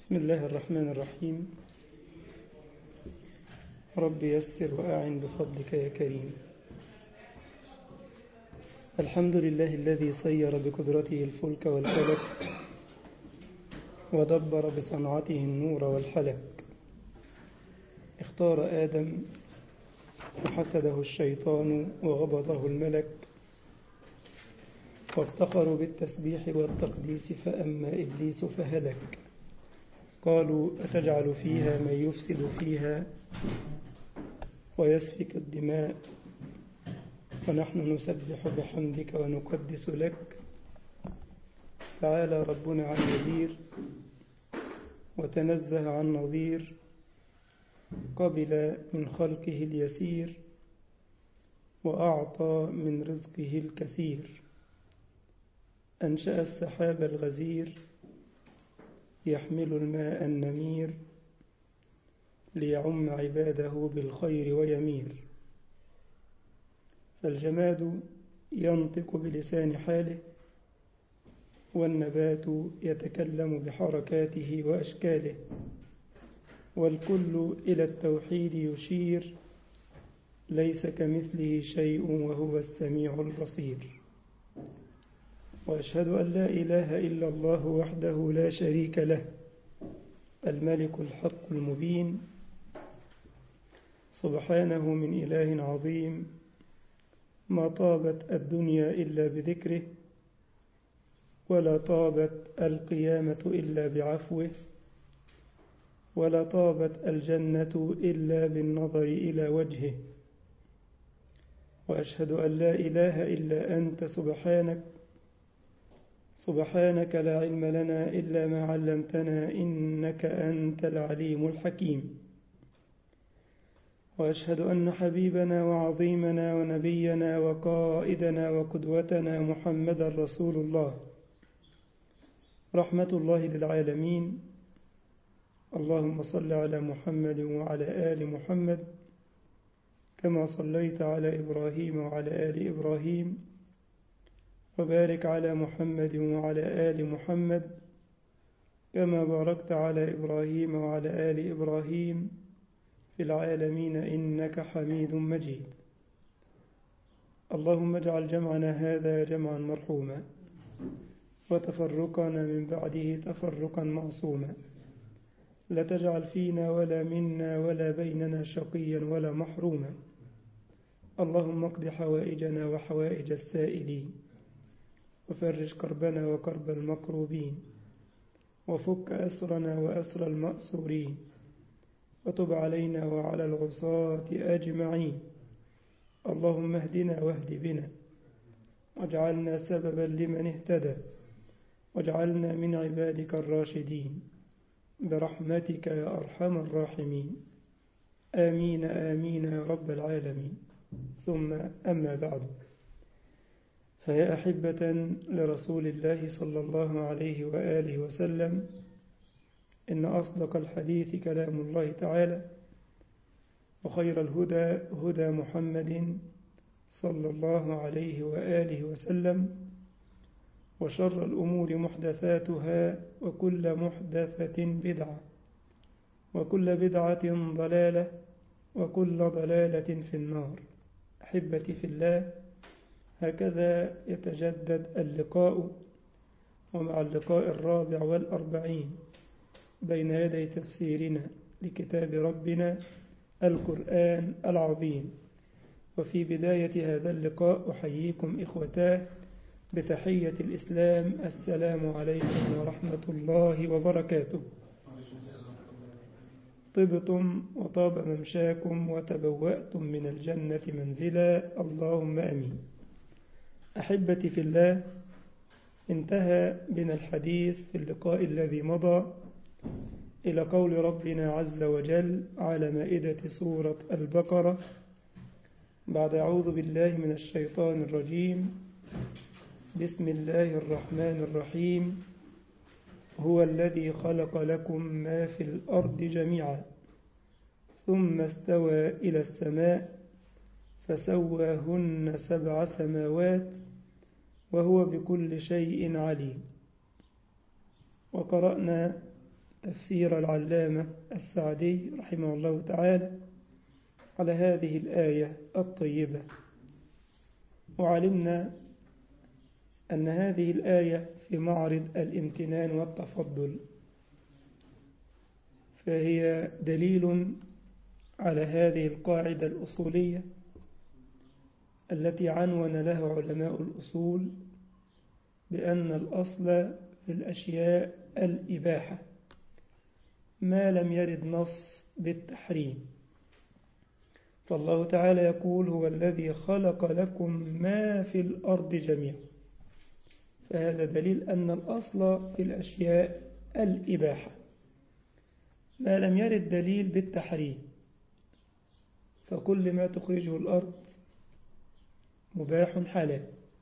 بسم الله الرحمن الرحيم رب يسر وأعن بفضلك يا كريم الحمد لله الذي سير بقدرته الفلك والفلك ودبر بصنعته النور والحلك اختار آدم فحسده الشيطان وغبطه الملك وافتخروا بالتسبيح والتقديس فأما إبليس فهلك قالوا أتجعل فيها من يفسد فيها ويسفك الدماء ونحن نسبح بحمدك ونقدس لك تعالى ربنا عن نذير وتنزه عن نظير قبل من خلقه اليسير وأعطى من رزقه الكثير أنشأ السحاب الغزير يحمل الماء النمير ليعم عباده بالخير ويمير فالجماد ينطق بلسان حاله والنبات يتكلم بحركاته وأشكاله والكل إلى التوحيد يشير ليس كمثله شيء وهو السميع البصير وأشهد أن لا إله إلا الله وحده لا شريك له الملك الحق المبين سبحانه من إله عظيم ما طابت الدنيا إلا بذكره ولا طابت القيامة إلا بعفوه ولا طابت الجنة إلا بالنظر إلى وجهه وأشهد أن لا إله إلا أنت سبحانك سبحانك لا علم لنا إلا ما علمتنا إنك أنت العليم الحكيم وأشهد أن حبيبنا وعظيمنا ونبينا وقائدنا وقدوتنا محمد رسول الله رحمة الله للعالمين اللهم صل على محمد وعلى آل محمد كما صليت على إبراهيم وعلى آل إبراهيم وبارك على محمد وعلى آل محمد كما باركت على إبراهيم وعلى آل إبراهيم في العالمين إنك حميد مجيد اللهم اجعل جمعنا هذا جمعا مرحوما وتفرقنا من بعده تفرقا معصوما لا تجعل فينا ولا منا ولا بيننا شقيا ولا محروما اللهم اقض حوائجنا وحوائج السائلين وفرج كربنا وكرب المكروبين وفك أسرنا وأسر المأسورين وتب علينا وعلى العصاة أجمعين اللهم اهدنا واهد بنا واجعلنا سببا لمن اهتدى واجعلنا من عبادك الراشدين برحمتك يا أرحم الراحمين آمين آمين يا رب العالمين ثم أما بعد فيا أحبة لرسول الله صلى الله عليه وآله وسلم إن أصدق الحديث كلام الله تعالى وخير الهدى هدى محمد صلى الله عليه وآله وسلم وشر الأمور محدثاتها وكل محدثة بدعة وكل بدعة ضلالة وكل ضلالة في النار أحبتي في الله هكذا يتجدد اللقاء ومع اللقاء الرابع والأربعين بين يدي تفسيرنا لكتاب ربنا القرآن العظيم وفي بداية هذا اللقاء أحييكم إخوتاه بتحية الإسلام السلام عليكم ورحمة الله وبركاته طبتم وطاب ممشاكم وتبوأتم من الجنة منزلا اللهم أمين أحبتي في الله انتهى بنا الحديث في اللقاء الذي مضى إلى قول ربنا عز وجل على مائدة سورة البقرة بعد أعوذ بالله من الشيطان الرجيم بسم الله الرحمن الرحيم هو الذي خلق لكم ما في الأرض جميعا ثم استوى إلى السماء فسواهن سبع سماوات وهو بكل شيء عليم وقرأنا تفسير العلامة السعدي رحمه الله تعالى على هذه الآية الطيبة وعلمنا أن هذه الآية في معرض الامتنان والتفضل فهي دليل على هذه القاعدة الأصولية التي عنون لها علماء الأصول بأن الأصل في الأشياء الإباحة ما لم يرد نص بالتحريم فالله تعالى يقول هو الذي خلق لكم ما في الأرض جميعا فهذا دليل أن الأصل في الأشياء الإباحة ما لم يرد دليل بالتحريم فكل ما تخرجه الأرض مباح حلال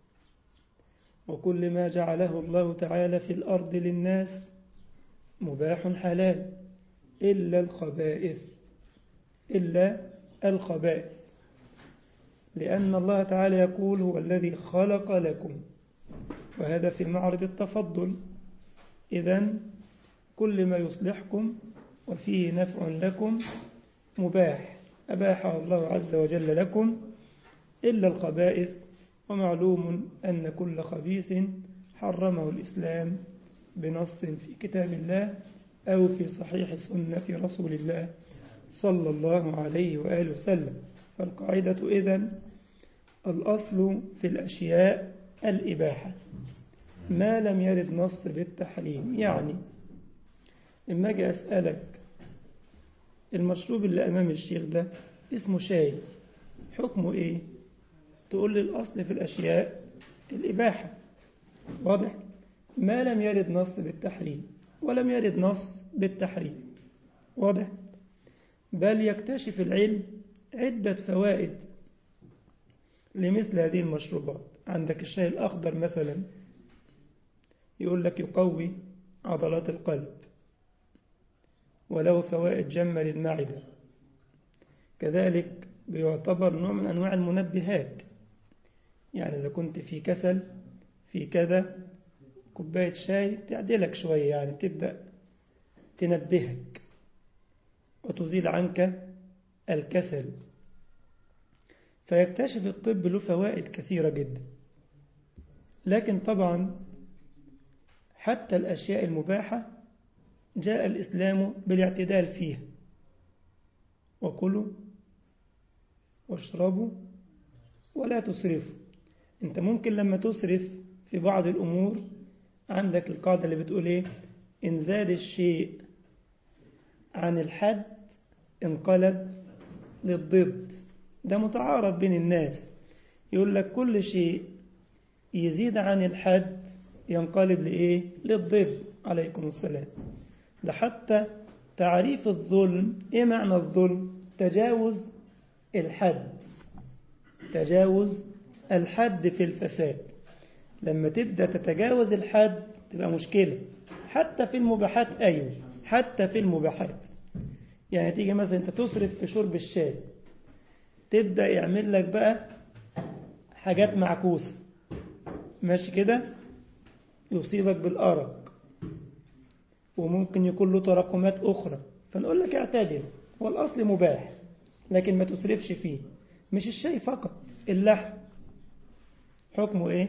وكل ما جعله الله تعالى في الأرض للناس مباح حلال إلا الخبائث إلا الخبائث لأن الله تعالى يقول هو الذي خلق لكم وهذا في معرض التفضل إذا كل ما يصلحكم وفيه نفع لكم مباح أباحه الله عز وجل لكم إلا الخبائث ومعلوم أن كل خبيث حرمه الإسلام بنص في كتاب الله أو في صحيح سنة رسول الله صلى الله عليه وآله وسلم فالقاعدة إذن الأصل في الأشياء الإباحة ما لم يرد نص بالتحريم يعني إما أجي أسألك المشروب اللي أمام الشيخ ده اسمه شاي حكمه إيه تقول لي الأصل في الأشياء الإباحة واضح ما لم يرد نص بالتحريم ولم يرد نص بالتحريم واضح بل يكتشف العلم عدة فوائد لمثل هذه المشروبات عندك الشاي الأخضر مثلا يقول لك يقوي عضلات القلب وله فوائد جمة للمعدة كذلك بيعتبر نوع من أنواع المنبهات يعني إذا كنت في كسل في كذا كوباية شاي تعدلك شوية يعني تبدأ تنبهك وتزيل عنك الكسل فيكتشف الطب له فوائد كثيرة جدا لكن طبعا حتى الأشياء المباحة جاء الإسلام بالاعتدال فيها وكلوا واشربوا ولا تسرفوا انت ممكن لما تسرف في بعض الأمور عندك القاعدة اللي بتقول ايه إن زاد الشيء عن الحد انقلب للضد ده متعارف بين الناس يقول لك كل شيء يزيد عن الحد ينقلب لإيه للضد عليكم السلام ده حتى تعريف الظلم إيه معنى الظلم تجاوز الحد تجاوز الحد في الفساد لما تبدأ تتجاوز الحد تبقى مشكلة حتى في المباحات أيوه حتى في المباحات يعني تيجي مثلا أنت تصرف في شرب الشاي تبدأ يعمل لك بقى حاجات معكوسة ماشي كده يصيبك بالأرق وممكن يكون له تراكمات أخرى فنقول لك اعتدل هو الأصل مباح لكن ما تسرفش فيه مش الشاي فقط اللحم حكمه إيه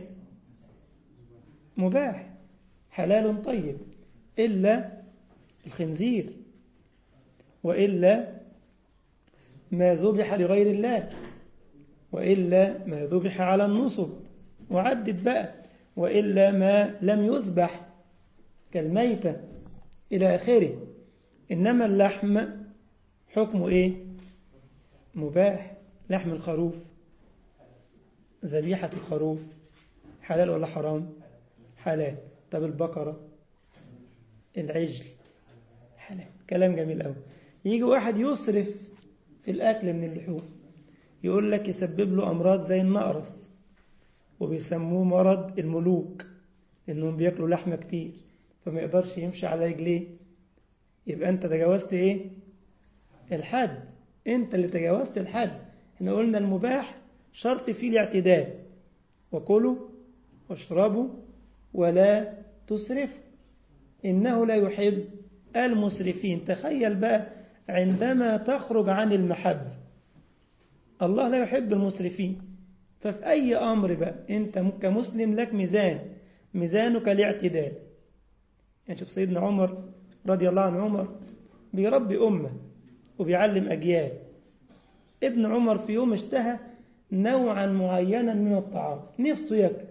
مباح حلال طيب إلا الخنزير وإلا ما ذبح لغير الله وإلا ما ذبح على النصب وعدد بقى وإلا ما لم يذبح كالميتة إلى آخره إنما اللحم حكمه إيه مباح لحم الخروف ذبيحة الخروف حلال ولا حرام حلال طب البقرة العجل حلال كلام جميل قوي يجي واحد يصرف في الأكل من اللحوم يقول لك يسبب له أمراض زي النقرس وبيسموه مرض الملوك إنهم بياكلوا لحمة كتير فما يقدرش يمشي على رجليه يبقى أنت تجاوزت إيه الحد أنت اللي تجاوزت الحد احنا قلنا المباح شرط فيه الاعتدال وكلوا واشربوا ولا تسرفوا إنه لا يحب المسرفين تخيل بقى عندما تخرج عن المحبة الله لا يحب المسرفين ففي أي أمر بقى أنت كمسلم لك ميزان ميزانك الاعتدال يعني شوف سيدنا عمر رضي الله عن عمر بيربي أمة وبيعلم أجيال ابن عمر في يوم اشتهى نوعا معينا من الطعام نفسه ياكل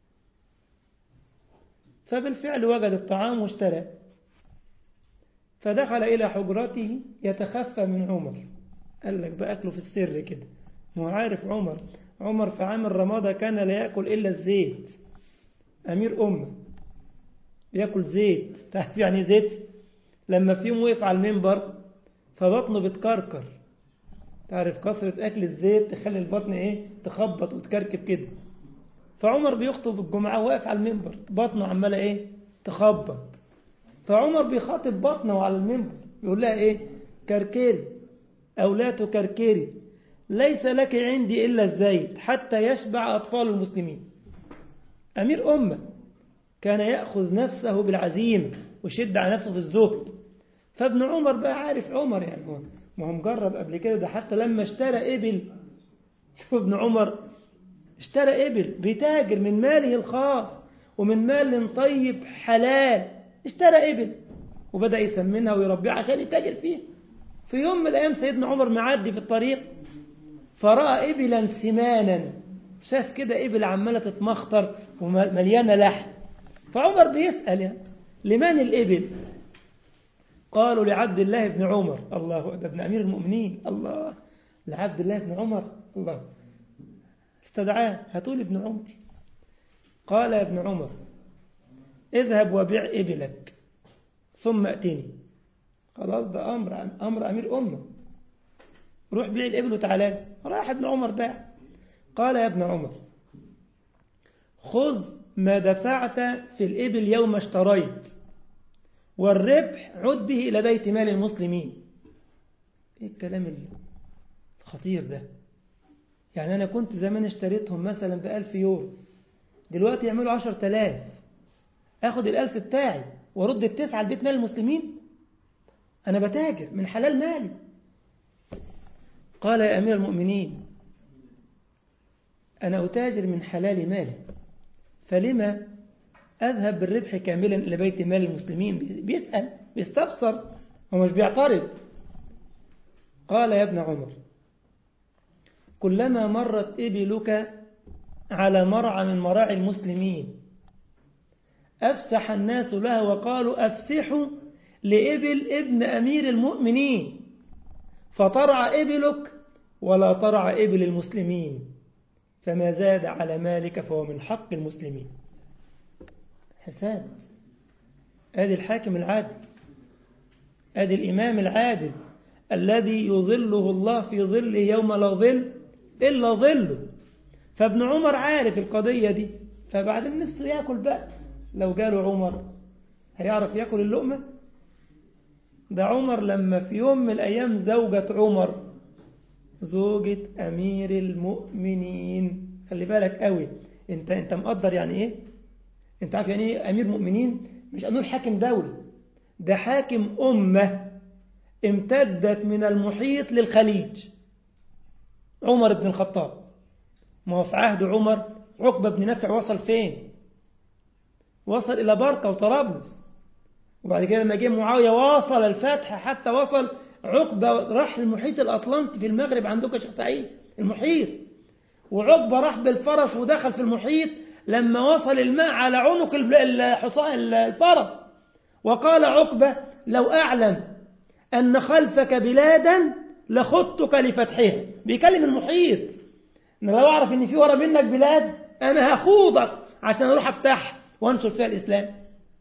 فبالفعل وجد الطعام واشترى فدخل إلى حجرته يتخفى من عمر قال لك بأكله في السر كده هو عارف عمر عمر في عام الرمادة كان لا يأكل إلا الزيت أمير أمة يأكل زيت تعرف يعني زيت لما في يوم وقف على المنبر فبطنه بتكركر تعرف كثرة أكل الزيت تخلي البطن إيه تخبط وتكركب كده فعمر بيخطب الجمعة واقف على المنبر بطنه عمالة إيه تخبط فعمر بيخاطب بطنه على المنبر يقول لها إيه كركري أو لا تكركري ليس لك عندي إلا الزيت حتى يشبع أطفال المسلمين أمير أمة كان يأخذ نفسه بالعزيمة وشد على نفسه في الزهد فابن عمر بقى عارف عمر يعني هو ما هو مجرب قبل كده ده حتى لما اشترى إبل شوف ابن عمر اشترى إبل بيتاجر من ماله الخاص ومن مال طيب حلال اشترى إبل وبدأ يسمنها ويربيها عشان يتاجر فيها في يوم من الأيام سيدنا عمر معدي في الطريق فرأى إبلا سمانا شاف كده إبل عمالة تتمخطر ومليانة لحم فعمر بيسأل يعني لمن الإبل قالوا لعبد الله بن عمر الله ده ابن أمير المؤمنين الله لعبد الله بن عمر الله استدعاه هاتوا ابن عمر قال يا ابن عمر اذهب وبيع إبلك ثم أتني خلاص ده أمر أمر أمير أمة روح بيع الإبل وتعالى راح ابن عمر باع قال يا ابن عمر خذ ما دفعت في الإبل يوم اشتريت والربح عد به إلى بيت مال المسلمين إيه الكلام الخطير ده يعني أنا كنت زمان اشتريتهم مثلا بألف يورو دلوقتي يعملوا عشر تلاف أخد الألف بتاعي وارد التسعة لبيت مال المسلمين أنا بتاجر من حلال مالي قال يا أمير المؤمنين أنا أتاجر من حلال مالي فلما أذهب بالربح كاملا إلى بيت مال المسلمين بيسأل بيستفسر هو مش بيعترض قال يا ابن عمر كلما مرت إبلك على مرعى من مراعي المسلمين أفسح الناس لها وقالوا أفسحوا لإبل ابن أمير المؤمنين فترعى إبلك ولا ترعى إبل المسلمين فما زاد على مالك فهو من حق المسلمين حساب هذه الحاكم العادل هذه الإمام العادل الذي يظله الله في ظله يوم لا ظل إلا ظله فابن عمر عارف القضية دي فبعدين نفسه يأكل بقى لو جاله عمر هيعرف يأكل اللقمة ده عمر لما في يوم من الأيام زوجة عمر زوجة أمير المؤمنين خلي بالك قوي انت انت مقدر يعني ايه انت عارف يعني ايه امير مؤمنين مش انه حاكم دولة ده حاكم أمة امتدت من المحيط للخليج عمر بن الخطاب ما هو في عهد عمر عقبة بن نفع وصل فين وصل إلى بركة وطرابلس وبعد كده لما جه معاوية واصل الفتح حتى وصل عقبة راح المحيط الأطلنطي في المغرب عندك يا شيخ سعيد المحيط وعقبة راح بالفرس ودخل في المحيط لما وصل الماء على عنق الحصان الفرس وقال عقبة لو أعلم أن خلفك بلادا لخطك لفتحها بيكلم المحيط أنا لو أعرف أن في ورا منك بلاد أنا هخوضك عشان أروح أفتحها وأنشر فيها الإسلام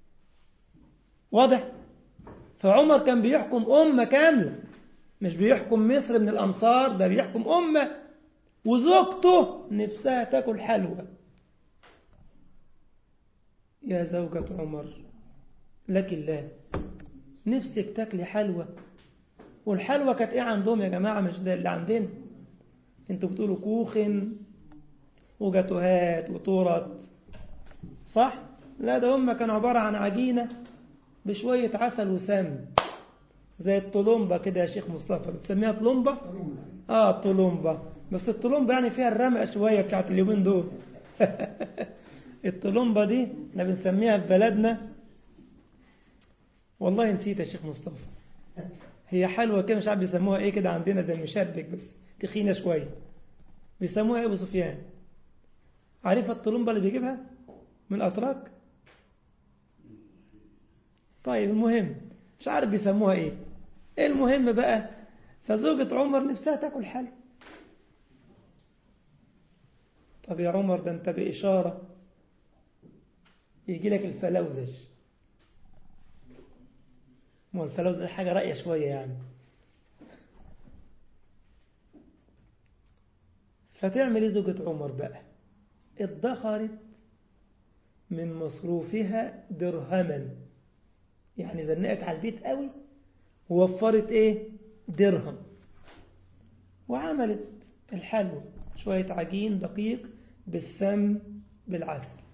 واضح فعمر كان بيحكم أمة كاملة مش بيحكم مصر من الأمصار ده بيحكم أمة وزوجته نفسها تاكل حلوى يا زوجة عمر لك الله نفسك تاكلي حلوى والحلوى كانت ايه عندهم يا جماعة مش ده اللي عندنا انتوا بتقولوا كوخن وجاتوهات وتورت صح لا ده هم كانوا عبارة عن عجينة بشوية عسل وسم زي الطلمبة كده يا شيخ مصطفى بتسميها طلمبة اه طلمبة بس الطلمبة يعني فيها الرمق شوية بتاعت اليومين دول الطلمبة دي احنا بنسميها في بلدنا والله نسيت يا شيخ مصطفى هي حلوة كده مش عارف بيسموها ايه كده عندنا زي المشبك بس تخينة شوية بيسموها ايه ابو سفيان عارفة الطلمبة اللي بيجيبها من الأتراك طيب المهم مش عارف بيسموها ايه المهم بقى فزوجة عمر نفسها تاكل حلو طب يا عمر ده انت بإشارة يجي لك الفلوزج ما الفلوزج حاجة رأية شوية يعني فتعمل ايه زوجة عمر بقى ادخرت من مصروفها درهما يعني زنقت على البيت قوي ووفرت ايه درهم وعملت الحلو شوية عجين دقيق بالسم بالعسل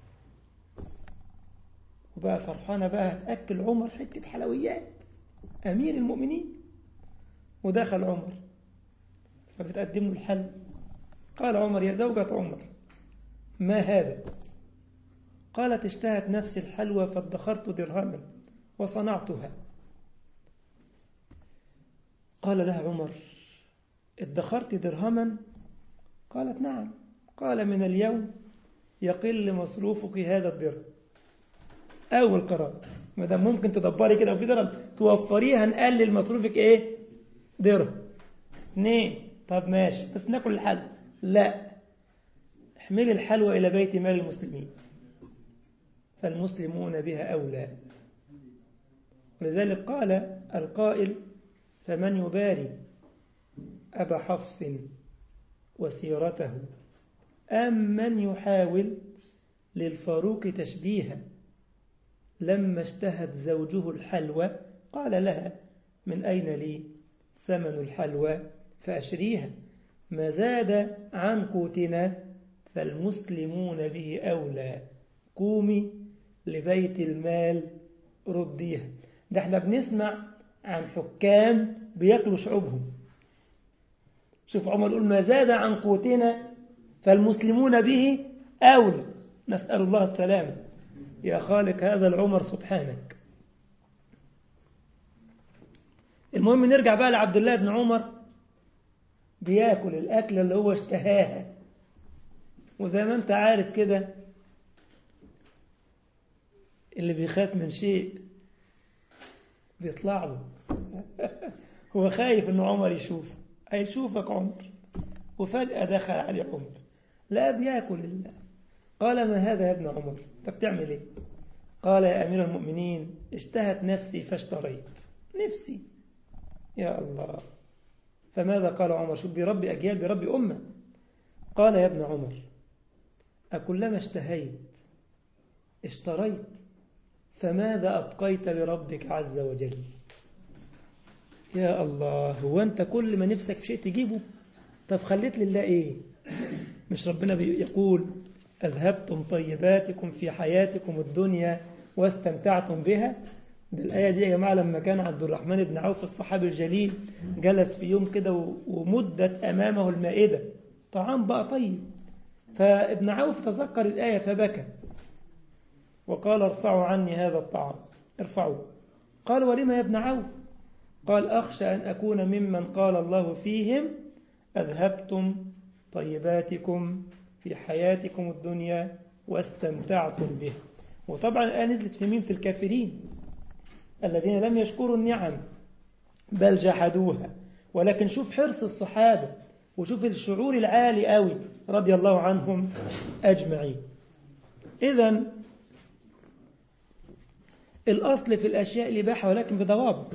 وبقى فرحانة بقى هتأكل عمر حتة حلويات أمير المؤمنين ودخل عمر فبتقدم له الحلو قال عمر يا زوجة عمر ما هذا قالت اشتهت نفسي الحلوى فادخرت درهما وصنعتها قال لها عمر ادخرت درهما قالت نعم قال من اليوم يقل مصروفك هذا الدرهم أول قرار ما دام ممكن تدبري كده وفي درهم توفريها نقلل مصروفك ايه درهم اثنين طب ماشي بس ناكل الحلوى لا احملي الحلوى إلى بيت مال المسلمين فالمسلمون بها أولى ولذلك قال القائل فمن يباري أبا حفص وسيرته أم من يحاول للفاروق تشبيها لما اشتهت زوجه الحلوى قال لها من أين لي ثمن الحلوى فأشريها ما زاد عن قوتنا فالمسلمون به أولى قومي لبيت المال رديها ده احنا بنسمع عن حكام بياكلوا شعوبهم شوف عمر يقول ما زاد عن قوتنا فالمسلمون به أولى نسأل الله السلامة يا خالق هذا العمر سبحانك المهم نرجع بقى لعبد الله بن عمر بياكل الأكل اللي هو اشتهاها وزي ما انت عارف كده اللي بيخاف من شيء بيطلع له هو خايف ان عمر يشوفه هيشوفك عمر وفجأة دخل عليه عمر لا بياكل الله قال ما هذا يا ابن عمر انت بتعمل ايه قال يا امير المؤمنين اشتهت نفسي فاشتريت نفسي يا الله فماذا قال عمر شوف بربي أجيال بربي أمة قال يا ابن عمر أكلما اشتهيت اشتريت فماذا أبقيت لربك عز وجل يا الله هو أنت كل ما نفسك في شيء تجيبه طب خليت لله إيه مش ربنا يقول أذهبتم طيباتكم في حياتكم الدنيا واستمتعتم بها ده الآية دي يا جماعة لما كان عبد الرحمن بن عوف الصحابي الجليل جلس في يوم كده ومدت أمامه المائدة طعام بقى طيب فابن عوف تذكر الآية فبكى وقال ارفعوا عني هذا الطعام ارفعوه قال ولما يا ابن عوف قال أخشى أن أكون ممن قال الله فيهم أذهبتم طيباتكم في حياتكم الدنيا واستمتعتم به وطبعا الآية نزلت في مين في الكافرين الذين لم يشكروا النعم بل جحدوها ولكن شوف حرص الصحابة وشوف الشعور العالي قوي رضي الله عنهم أجمعين إذا الأصل في الأشياء الإباحة ولكن بضوابط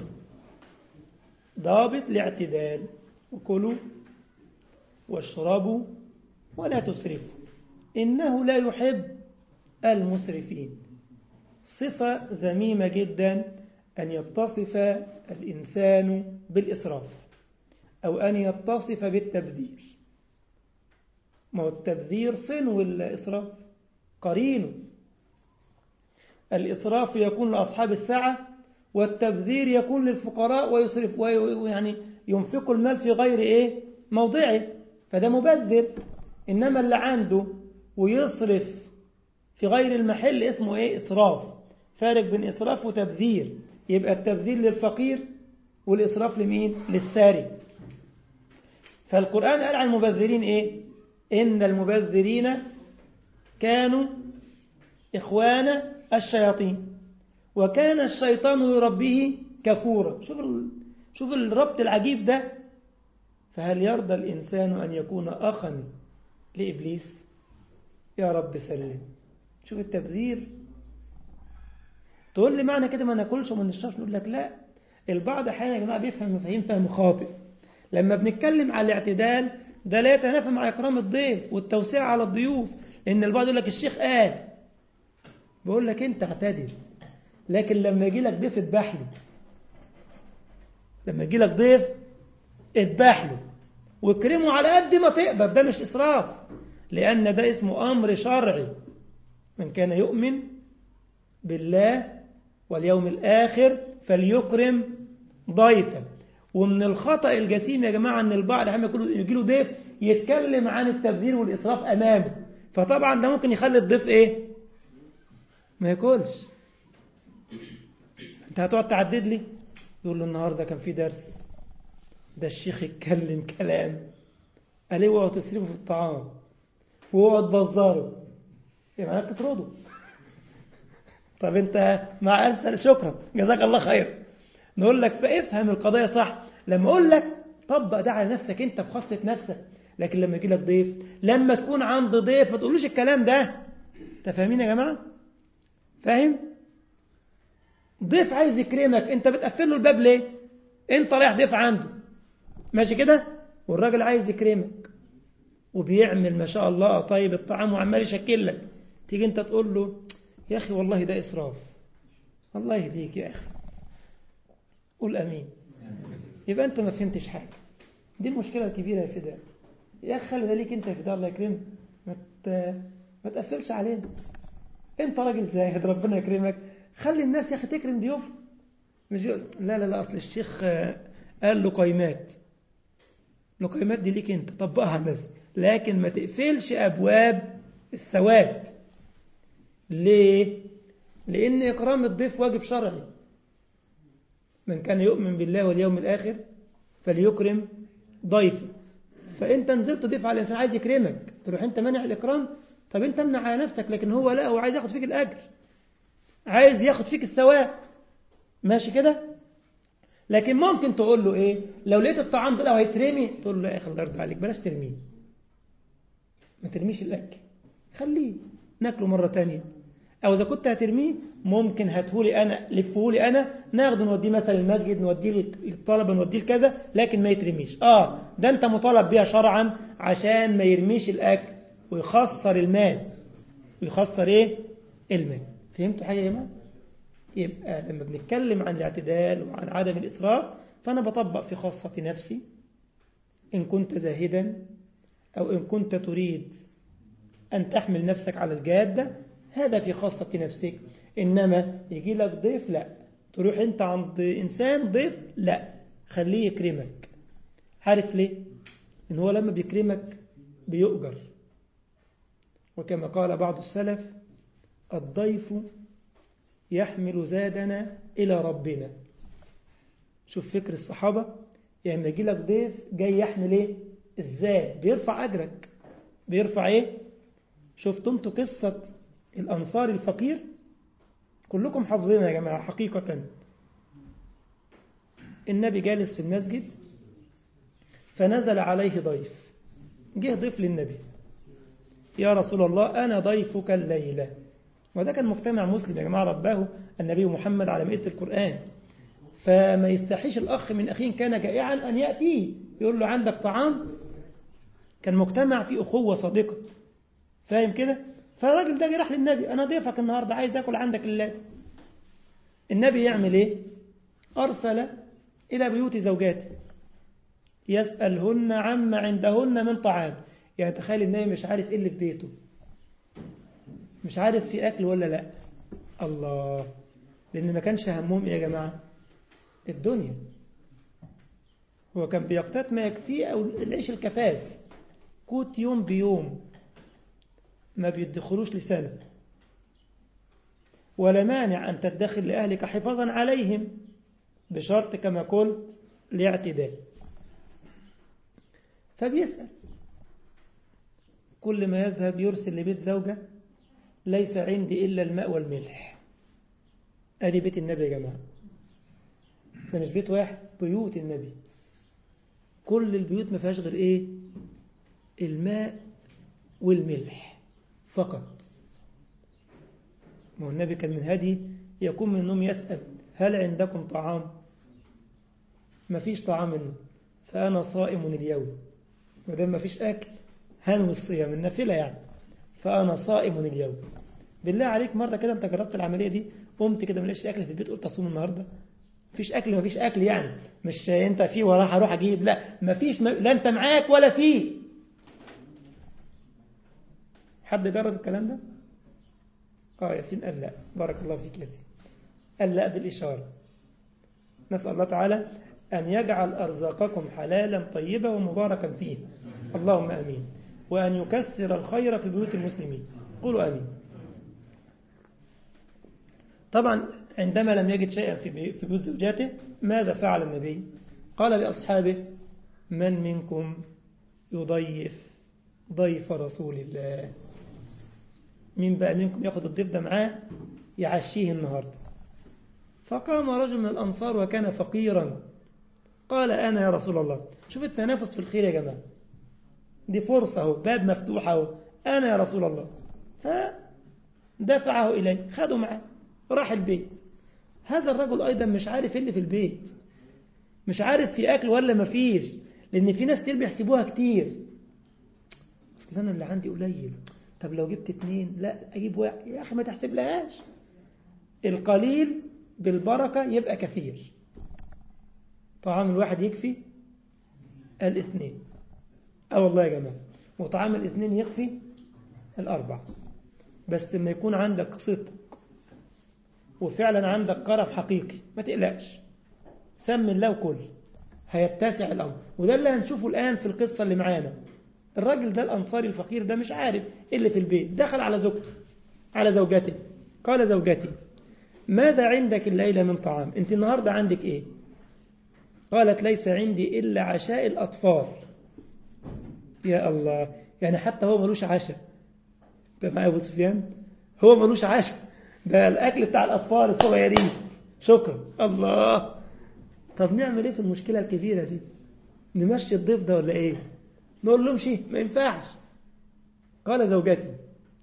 ضابط الاعتدال وكلوا واشربوا ولا تسرفوا إنه لا يحب المسرفين صفة ذميمة جدا أن يتصف الإنسان بالإسراف أو أن يتصف بالتبذير ما هو التبذير صنو الإسراف قرينه الإسراف يكون لأصحاب السعة والتبذير يكون للفقراء ويصرف ويعني ينفق المال في غير إيه موضعه فده مبذر إنما اللي عنده ويصرف في غير المحل اسمه إيه إسراف فارق بين إسراف وتبذير يبقى التبذير للفقير والإسراف لمين للسارق فالقرآن قال عن المبذرين إيه إن المبذرين كانوا إخوان الشياطين وكان الشيطان لربه كفورا شوف ال... شوف الربط العجيب ده فهل يرضى الإنسان أن يكون أخا لإبليس يا رب سلم شوف التبذير تقول لي معنى كده ما ناكلش وما نشربش نقول لك لا البعض احيانا يا جماعه بيفهم مفاهيم فهم خاطئ لما بنتكلم على الاعتدال ده لا يتنافى مع اكرام الضيف والتوسيع على الضيوف لان البعض يقول لك الشيخ قال بقول لك انت اعتدل لكن لما يجي لك ضيف اذبح له لما يجي لك ضيف اذبح له واكرمه على قد ما تقدر ده مش اسراف لان ده اسمه امر شرعي من كان يؤمن بالله واليوم الآخر فليكرم ضيفا ومن الخطأ الجسيم يا جماعة أن البعض لما يجي له ضيف يتكلم عن التبذير والإسراف أمامه فطبعا ده ممكن يخلي الضيف إيه ما ياكلش أنت هتقعد تعدد لي يقول له النهاردة كان في درس ده الشيخ يتكلم كلام قال اوعوا تصرفوا في الطعام واوعوا تبذروا يبقى يعني بتطرده طب انت مع ألف شكرا جزاك الله خير نقول لك فافهم القضية صح لما اقول لك طبق ده على نفسك انت في خاصة نفسك لكن لما يجي لك ضيف لما تكون عند ضيف ما تقولوش الكلام ده انت فاهمين يا جماعة فاهم ضيف عايز يكرمك انت بتقفل له الباب ليه انت رايح ضيف عنده ماشي كده والراجل عايز يكرمك وبيعمل ما شاء الله طيب الطعام وعمال يشكل لك تيجي انت تقول له يا أخي والله ده إسراف الله يهديك يا أخي قول أمين يبقى أنت ما فهمتش حاجة دي المشكلة الكبيرة يا فداء يا أخي خلي ده ليك أنت يا فداء الله يكرمك ما ما تقفلش علينا أنت راجل زاهد ربنا يكرمك خلي الناس يا أخي تكرم ضيوف مش لا لا لا أصل الشيخ قال له قيمات القيمات دي ليك أنت طبقها على الناس لكن ما تقفلش أبواب الثواب ليه؟ لأن إكرام الضيف واجب شرعي من كان يؤمن بالله واليوم الآخر فليكرم ضيفه فأنت نزلت ضيف على الإنسان عايز يكرمك تروح أنت منع الإكرام طب أنت امنع على نفسك لكن هو لا هو عايز ياخد فيك الأجر عايز ياخد فيك الثواب ماشي كده لكن ممكن تقول له إيه لو لقيت الطعام ده لو هيترمي تقول له يا أخي الله يرضى عليك بلاش ترميه ما ترميش الأكل خليه ناكله مرة تانية أو إذا كنت هترميه ممكن هاتهولي أنا لفهولي أنا ناخده نوديه مثلا المسجد نوديه للطلبة نوديه لكذا لكن ما يترميش آه ده أنت مطالب بيها شرعا عشان ما يرميش الأكل ويخسر المال ويخسر إيه المال فهمتوا حاجة يا جماعة يبقى لما بنتكلم عن الاعتدال وعن عدم الإسراف فأنا بطبق في خاصة نفسي إن كنت زاهدا أو إن كنت تريد أن تحمل نفسك على الجادة هذا في خاصة نفسك إنما يجي لك ضيف لا تروح أنت عند إنسان ضيف لا خليه يكرمك عارف ليه إن هو لما بيكرمك بيؤجر وكما قال بعض السلف الضيف يحمل زادنا إلى ربنا شوف فكر الصحابة يعني يجي لك ضيف جاي يحمل ايه الزاد بيرفع أجرك بيرفع ايه شفتم انتوا قصة الأنصار الفقير كلكم حافظينها يا جماعة حقيقة النبي جالس في المسجد فنزل عليه ضيف جه ضيف للنبي يا رسول الله أنا ضيفك الليلة وده كان مجتمع مسلم يا جماعة رباه النبي محمد على مئة القرآن فما يستحيش الأخ من أخيه كان جائعا أن يأتيه يقول له عندك طعام كان مجتمع فيه أخوة صادقة فاهم كده فالراجل ده راح للنبي أنا ضيفك النهاردة عايز أكل عندك الليل النبي يعمل إيه أرسل إلى بيوت زوجاته يسألهن عما عندهن من طعام يعني تخيل النبي مش عارف إيه اللي في بيته مش عارف في أكل ولا لا الله لأن ما كانش همهم يا جماعة الدنيا هو كان بيقتات ما يكفيه أو العيش الكفاف كوت يوم بيوم ما بيدخلوش لسنة ولا مانع أن تدخر لأهلك حفاظا عليهم بشرط كما قلت لاعتداء فبيسأل كل ما يذهب يرسل لبيت زوجة ليس عندي إلا الماء والملح أدي بيت النبي يا جماعة ده مش بيت واحد بيوت النبي كل البيوت ما فيهاش غير إيه الماء والملح فقط ما هو النبي كان من هدي يكون من النوم يسأل هل عندكم طعام ما فيش طعام منه فأنا صائم اليوم ودام ما فيش أكل هنوي الصيام النافلة يعني فأنا صائم اليوم بالله عليك مرة كده أنت جربت العملية دي قمت كده ملاش أكل في البيت قلت أصوم النهاردة مفيش أكل مفيش أكل يعني مش أنت فيه وراح أروح أجيب لا مفيش م... لا أنت معاك ولا فيه حد جرب الكلام ده آه ياسين قال لا بارك الله فيك ياسين قال لا بالإشارة نسأل الله تعالى أن يجعل أرزاقكم حلالا طيبا ومباركا فيه اللهم أمين وأن يكسر الخير في بيوت المسلمين قولوا أمين طبعا عندما لم يجد شيئا في بيوت زوجاته ماذا فعل النبي قال لأصحابه من منكم يضيف ضيف رسول الله مين بقى منكم ياخد الضيف ده معاه يعشيه النهاردة فقام رجل من الأنصار وكان فقيرا قال أنا يا رسول الله شوف التنافس في الخير يا جماعة دي فرصة اهو باب مفتوح اهو أنا يا رسول الله فدفعه إليه خده معاه راح البيت هذا الرجل أيضا مش عارف اللي في البيت مش عارف في أكل ولا ما فيش لأن في ناس كتير بيحسبوها كتير أصل أنا اللي عندي قليل طب لو جبت اتنين لا أجيب واحد يا أخي ما تحسب لهاش القليل بالبركة يبقى كثير طعام الواحد يكفي الاثنين اه والله يا جماعة وطعام الاثنين يكفي الأربع بس لما يكون عندك صدق وفعلا عندك كرم حقيقي ما تقلقش سم الله وكل هيتسع الأمر وده اللي هنشوفه الآن في القصة اللي معانا الراجل ده الأنصاري الفقير ده مش عارف إيه اللي في البيت دخل على زوجته على زوجته قال زوجتي ماذا عندك الليلة من طعام انت النهاردة عندك ايه قالت ليس عندي إلا عشاء الأطفال يا الله يعني حتى هو ملوش عشاء ده معايا أبو سفيان هو ملوش عشاء ده الأكل بتاع الأطفال الصغيرين شكرا الله طب نعمل ايه في المشكلة الكبيرة دي نمشي الضيف ده ولا ايه نقول له امشي ما ينفعش قال زوجتي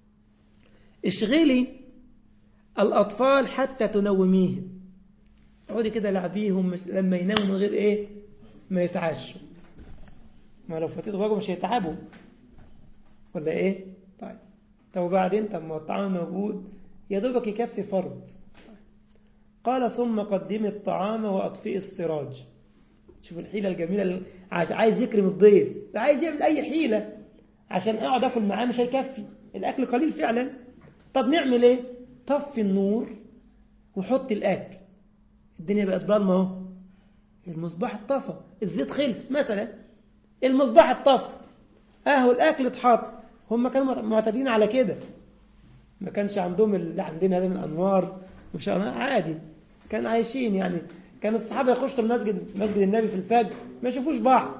اشغلي الأطفال حتى تنوميهم اقعدي كده لعبيهم لما يناموا من غير ايه ما يتعشوا ما لو فاتت واجب مش هيتعبوا ولا ايه طيب طب وبعدين طب ما الطعام موجود يا دوبك يكفي فرض قال ثم قدمي الطعام واطفئي السراج شوف الحيلة الجميلة عايز يكرم الضيف عايز يعمل أي حيلة عشان أقعد أكل معاه مش هيكفي الأكل قليل فعلا طب نعمل إيه طفي النور وحط الأكل الدنيا بقت ضلمة اهو المصباح اتطفى الزيت خلص مثلا المصباح اتطفى اهو الأكل اتحط هم كانوا معتادين على كده ما كانش عندهم اللي عندنا هذا من أنوار مش عادي كان عايشين يعني كان الصحابة يخشوا المسجد مسجد النبي في الفجر ما يشوفوش بعض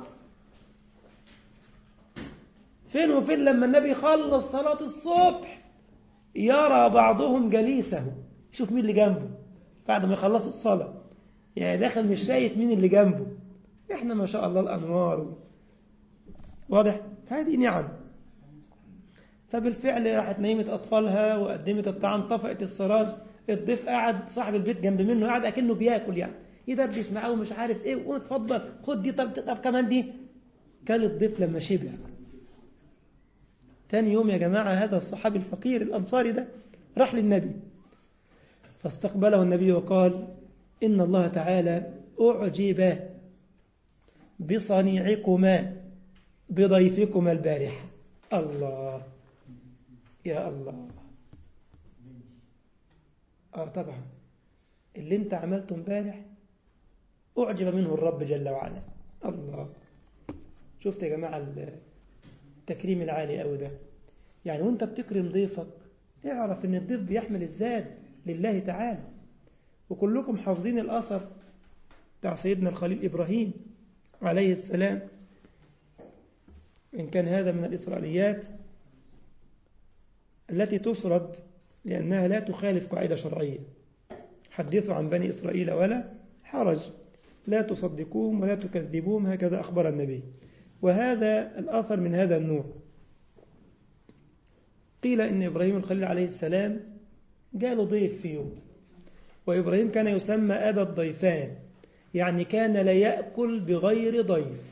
فين وفين لما النبي خلص صلاة الصبح يرى بعضهم جليسه شوف مين اللي جنبه بعد ما يخلصوا الصلاة يعني داخل مش شايف مين اللي جنبه احنا ما شاء الله الأنوار واضح هذه نعم فبالفعل راحت نيمت أطفالها وقدمت الطعام طفأت السراج الضيف قاعد صاحب البيت جنب منه قاعد أكنه بياكل يعني يدردش معاه ومش عارف ايه واتفضل خد دي طب, طب كمان دي كان الضيف لما شبع تاني يوم يا جماعة هذا الصحابي الفقير الأنصاري ده راح للنبي فاستقبله النبي وقال إن الله تعالى أعجب بصنيعكما بضيفكما البارحة الله يا الله آه طبعا اللي انت عملته امبارح أعجب منه الرب جل وعلا الله شفت يا جماعة التكريم العالي أوي ده يعني وانت بتكرم ضيفك اعرف ان الضيف بيحمل الزاد لله تعالى وكلكم حافظين الأثر بتاع سيدنا الخليل إبراهيم عليه السلام إن كان هذا من الإسرائيليات التي تسرد لأنها لا تخالف قاعدة شرعية حدثوا عن بني إسرائيل ولا حرج لا تصدقوهم ولا تكذبوهم هكذا أخبر النبي وهذا الأثر من هذا النوع قيل إن إبراهيم الخليل عليه السلام جاله ضيف في يوم وإبراهيم كان يسمى أبا الضيفان يعني كان لا يأكل بغير ضيف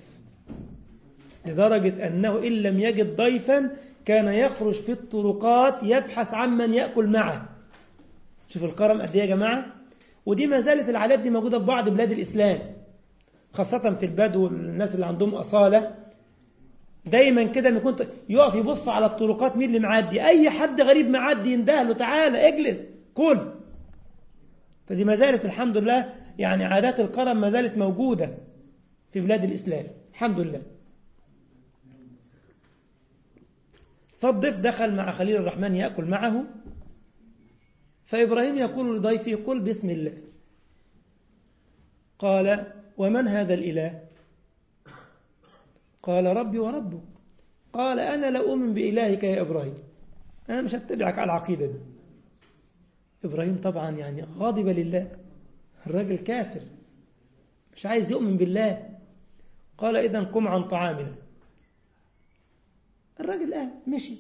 لدرجة أنه إن لم يجد ضيفا كان يخرج في الطرقات يبحث عن من يأكل معه شوف الكرم قد ايه يا جماعة ودي ما زالت العادات دي موجودة في بعض بلاد الإسلام خاصة في البدو والناس اللي عندهم أصالة دايما كده ما كنت يقف يبص على الطرقات مين اللي معدي أي حد غريب معدي ينده له تعالى اجلس كل فدي ما زالت الحمد لله يعني عادات الكرم ما زالت موجودة في بلاد الإسلام الحمد لله فالضيف دخل مع خليل الرحمن يأكل معه فإبراهيم يقول لضيفه قل بسم الله قال ومن هذا الإله قال ربي وربك قال أنا لا أؤمن بإلهك يا إبراهيم أنا مش هتبعك على العقيدة دي إبراهيم طبعا يعني غاضب لله الراجل كافر مش عايز يؤمن بالله قال إذا قم عن طعامنا الراجل قال مشي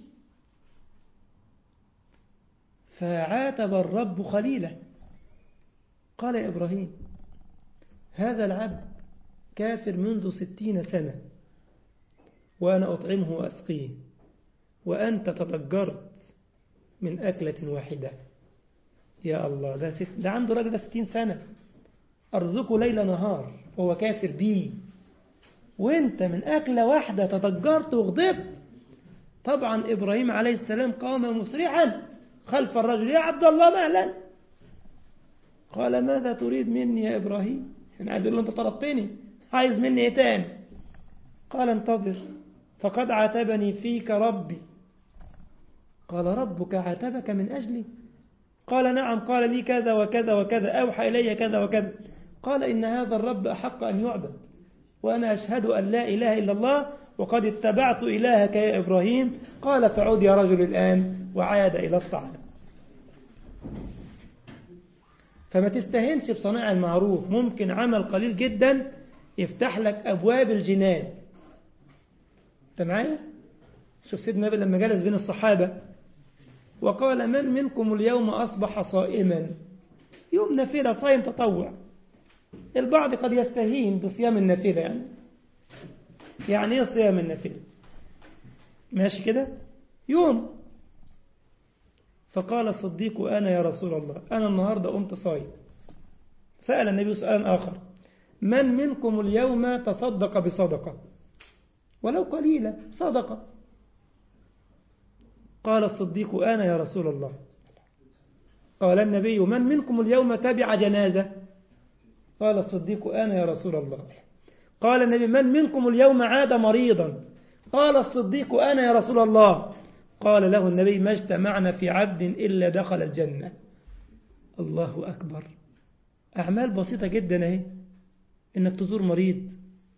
فعاتب الرب خليله قال يا إبراهيم هذا العبد كافر منذ ستين سنة وأنا أطعمه وأسقيه وأنت تضجرت من أكلة واحدة يا الله ده, ست ده عنده راجل ده ستين سنة أرزقه ليل نهار وهو كافر بيه وانت من أكلة واحدة تضجرت وغضبت طبعا إبراهيم عليه السلام قام مسرعا خلف الرجل يا عبد الله مهلا قال ماذا تريد مني يا إبراهيم أنا عايز له أنت طلبتني عايز مني إيه تاني قال انتظر فقد عاتبني فيك ربي قال ربك عاتبك من أجلي قال نعم قال لي كذا وكذا وكذا أوحى إلي كذا وكذا قال إن هذا الرب أحق أن يعبد وأنا أشهد أن لا إله إلا الله وقد اتبعت إلهك يا إبراهيم قال فعود يا رجل الآن وعاد إلى الطعام فما تستهنش بصناع المعروف ممكن عمل قليل جدا يفتح لك أبواب الجنان أنت معايا؟ شوف سيدنا النبي لما جلس بين الصحابة وقال من منكم اليوم أصبح صائما يوم نافلة صايم تطوع البعض قد يستهين بصيام النافلة يعني يعني ايه صيام النافلة ماشي كده يوم فقال الصديق أنا يا رسول الله أنا النهاردة قمت صايم سأل النبي سؤالا آخر من منكم اليوم تصدق بصدقة ولو قليلة صدقة قال الصديق أنا يا رسول الله قال النبي من منكم اليوم تبع جنازة قال الصديق أنا يا رسول الله قال النبي من منكم اليوم عاد مريضا قال الصديق أنا يا رسول الله قال له النبي ما اجتمعنا في عبد إلا دخل الجنة الله أكبر أعمال بسيطة جدا اهي إنك تزور مريض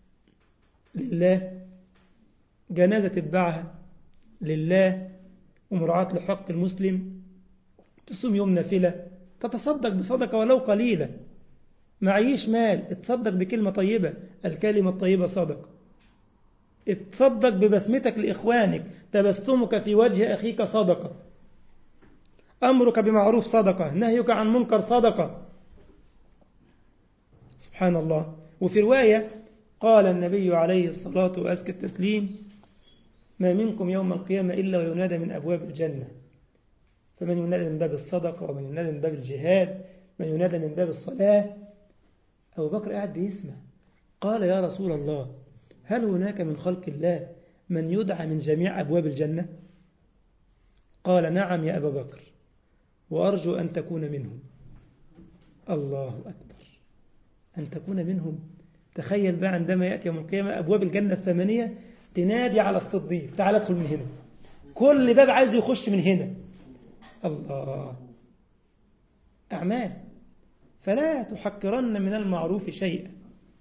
لله جنازة تتبعها لله ومراعاة لحق المسلم تصوم يوم نافلة تتصدق بصدقة ولو قليلة معيش مال اتصدق بكلمة طيبة الكلمة الطيبة صدقة اتصدق ببسمتك لإخوانك تبسمك في وجه أخيك صدقة أمرك بمعروف صدقة نهيك عن منكر صدقة سبحان الله وفي رواية قال النبي عليه الصلاة وأزكى التسليم ما منكم يوم القيامة إلا وينادى من أبواب الجنة فمن ينادى من باب الصدقة ومن ينادى من باب الجهاد من ينادى من باب الصلاة أبو بكر قاعد بيسمع قال يا رسول الله هل هناك من خلق الله من يدعى من جميع أبواب الجنة قال نعم يا أبا بكر وأرجو أن تكون منهم الله أكبر أن تكون منهم تخيل بقى عندما يأتي يوم القيامة أبواب الجنة الثمانية تنادي على الصديق تعال ادخل من هنا كل باب عايز يخش من هنا الله أعمال فلا تحقرن من المعروف شيئا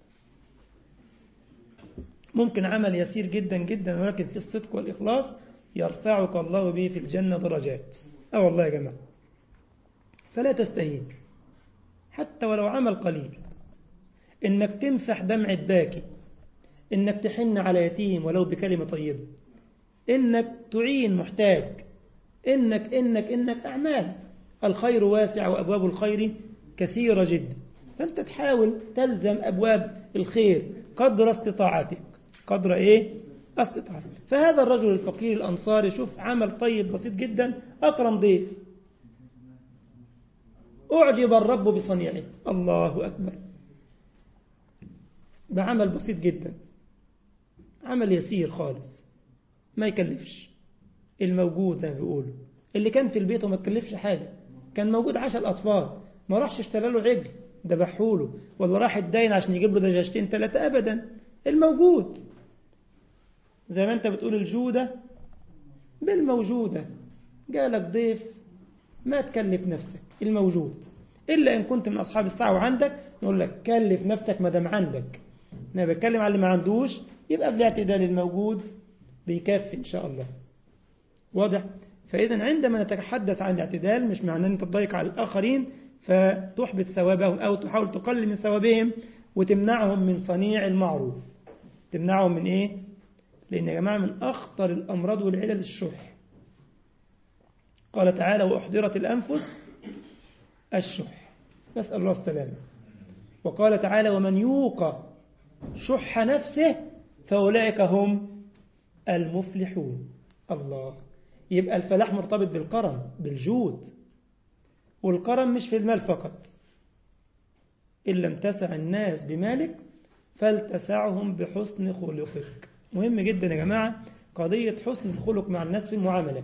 ممكن عمل يسير جدا جدا ولكن في الصدق والإخلاص يرفعك الله به في الجنة درجات أه والله يا جماعة فلا تستهين حتى ولو عمل قليل إنك تمسح دمعة باكي إنك تحن على يتيم ولو بكلمة طيبة إنك تعين محتاج إنك إنك إنك أعمال الخير واسع وأبواب الخير كثيرة جدا فأنت تحاول تلزم أبواب الخير قدر استطاعتك قدر إيه؟ استطاعتك فهذا الرجل الفقير الأنصاري شوف عمل طيب بسيط جدا أكرم ضيف أعجب الرب بصنيعه الله أكبر ده عمل بسيط جدا عمل يسير خالص ما يكلفش الموجود زي ما بيقولوا اللي كان في البيت وما تكلفش حاجة كان موجود عشر أطفال ما راحش اشترى له عجل ذبحوا له ولا راح الدين عشان يجيب له دجاجتين ثلاثة أبدا الموجود زي ما أنت بتقول الجودة بالموجودة جالك ضيف ما تكلف نفسك الموجود إلا إن كنت من أصحاب الساعة وعندك نقول لك كلف نفسك ما دام عندك أنا بتكلم على اللي ما عندوش يبقى بالاعتدال الموجود بيكفي إن شاء الله واضح فإذا عندما نتحدث عن الاعتدال مش معناه أن تضيق على الآخرين فتحبط ثوابهم أو تحاول تقلل من ثوابهم وتمنعهم من صنيع المعروف تمنعهم من إيه؟ لأن يا جماعة من أخطر الأمراض والعلل الشح قال تعالى وأحضرت الأنفس الشح نسأل الله السلامة وقال تعالى ومن يوق شح نفسه فأولئك هم المفلحون الله يبقى الفلاح مرتبط بالكرم بالجود والكرم مش في المال فقط إن لم تسع الناس بمالك فلتسعهم بحسن خلقك مهم جدا يا جماعة قضية حسن الخلق مع الناس في المعاملة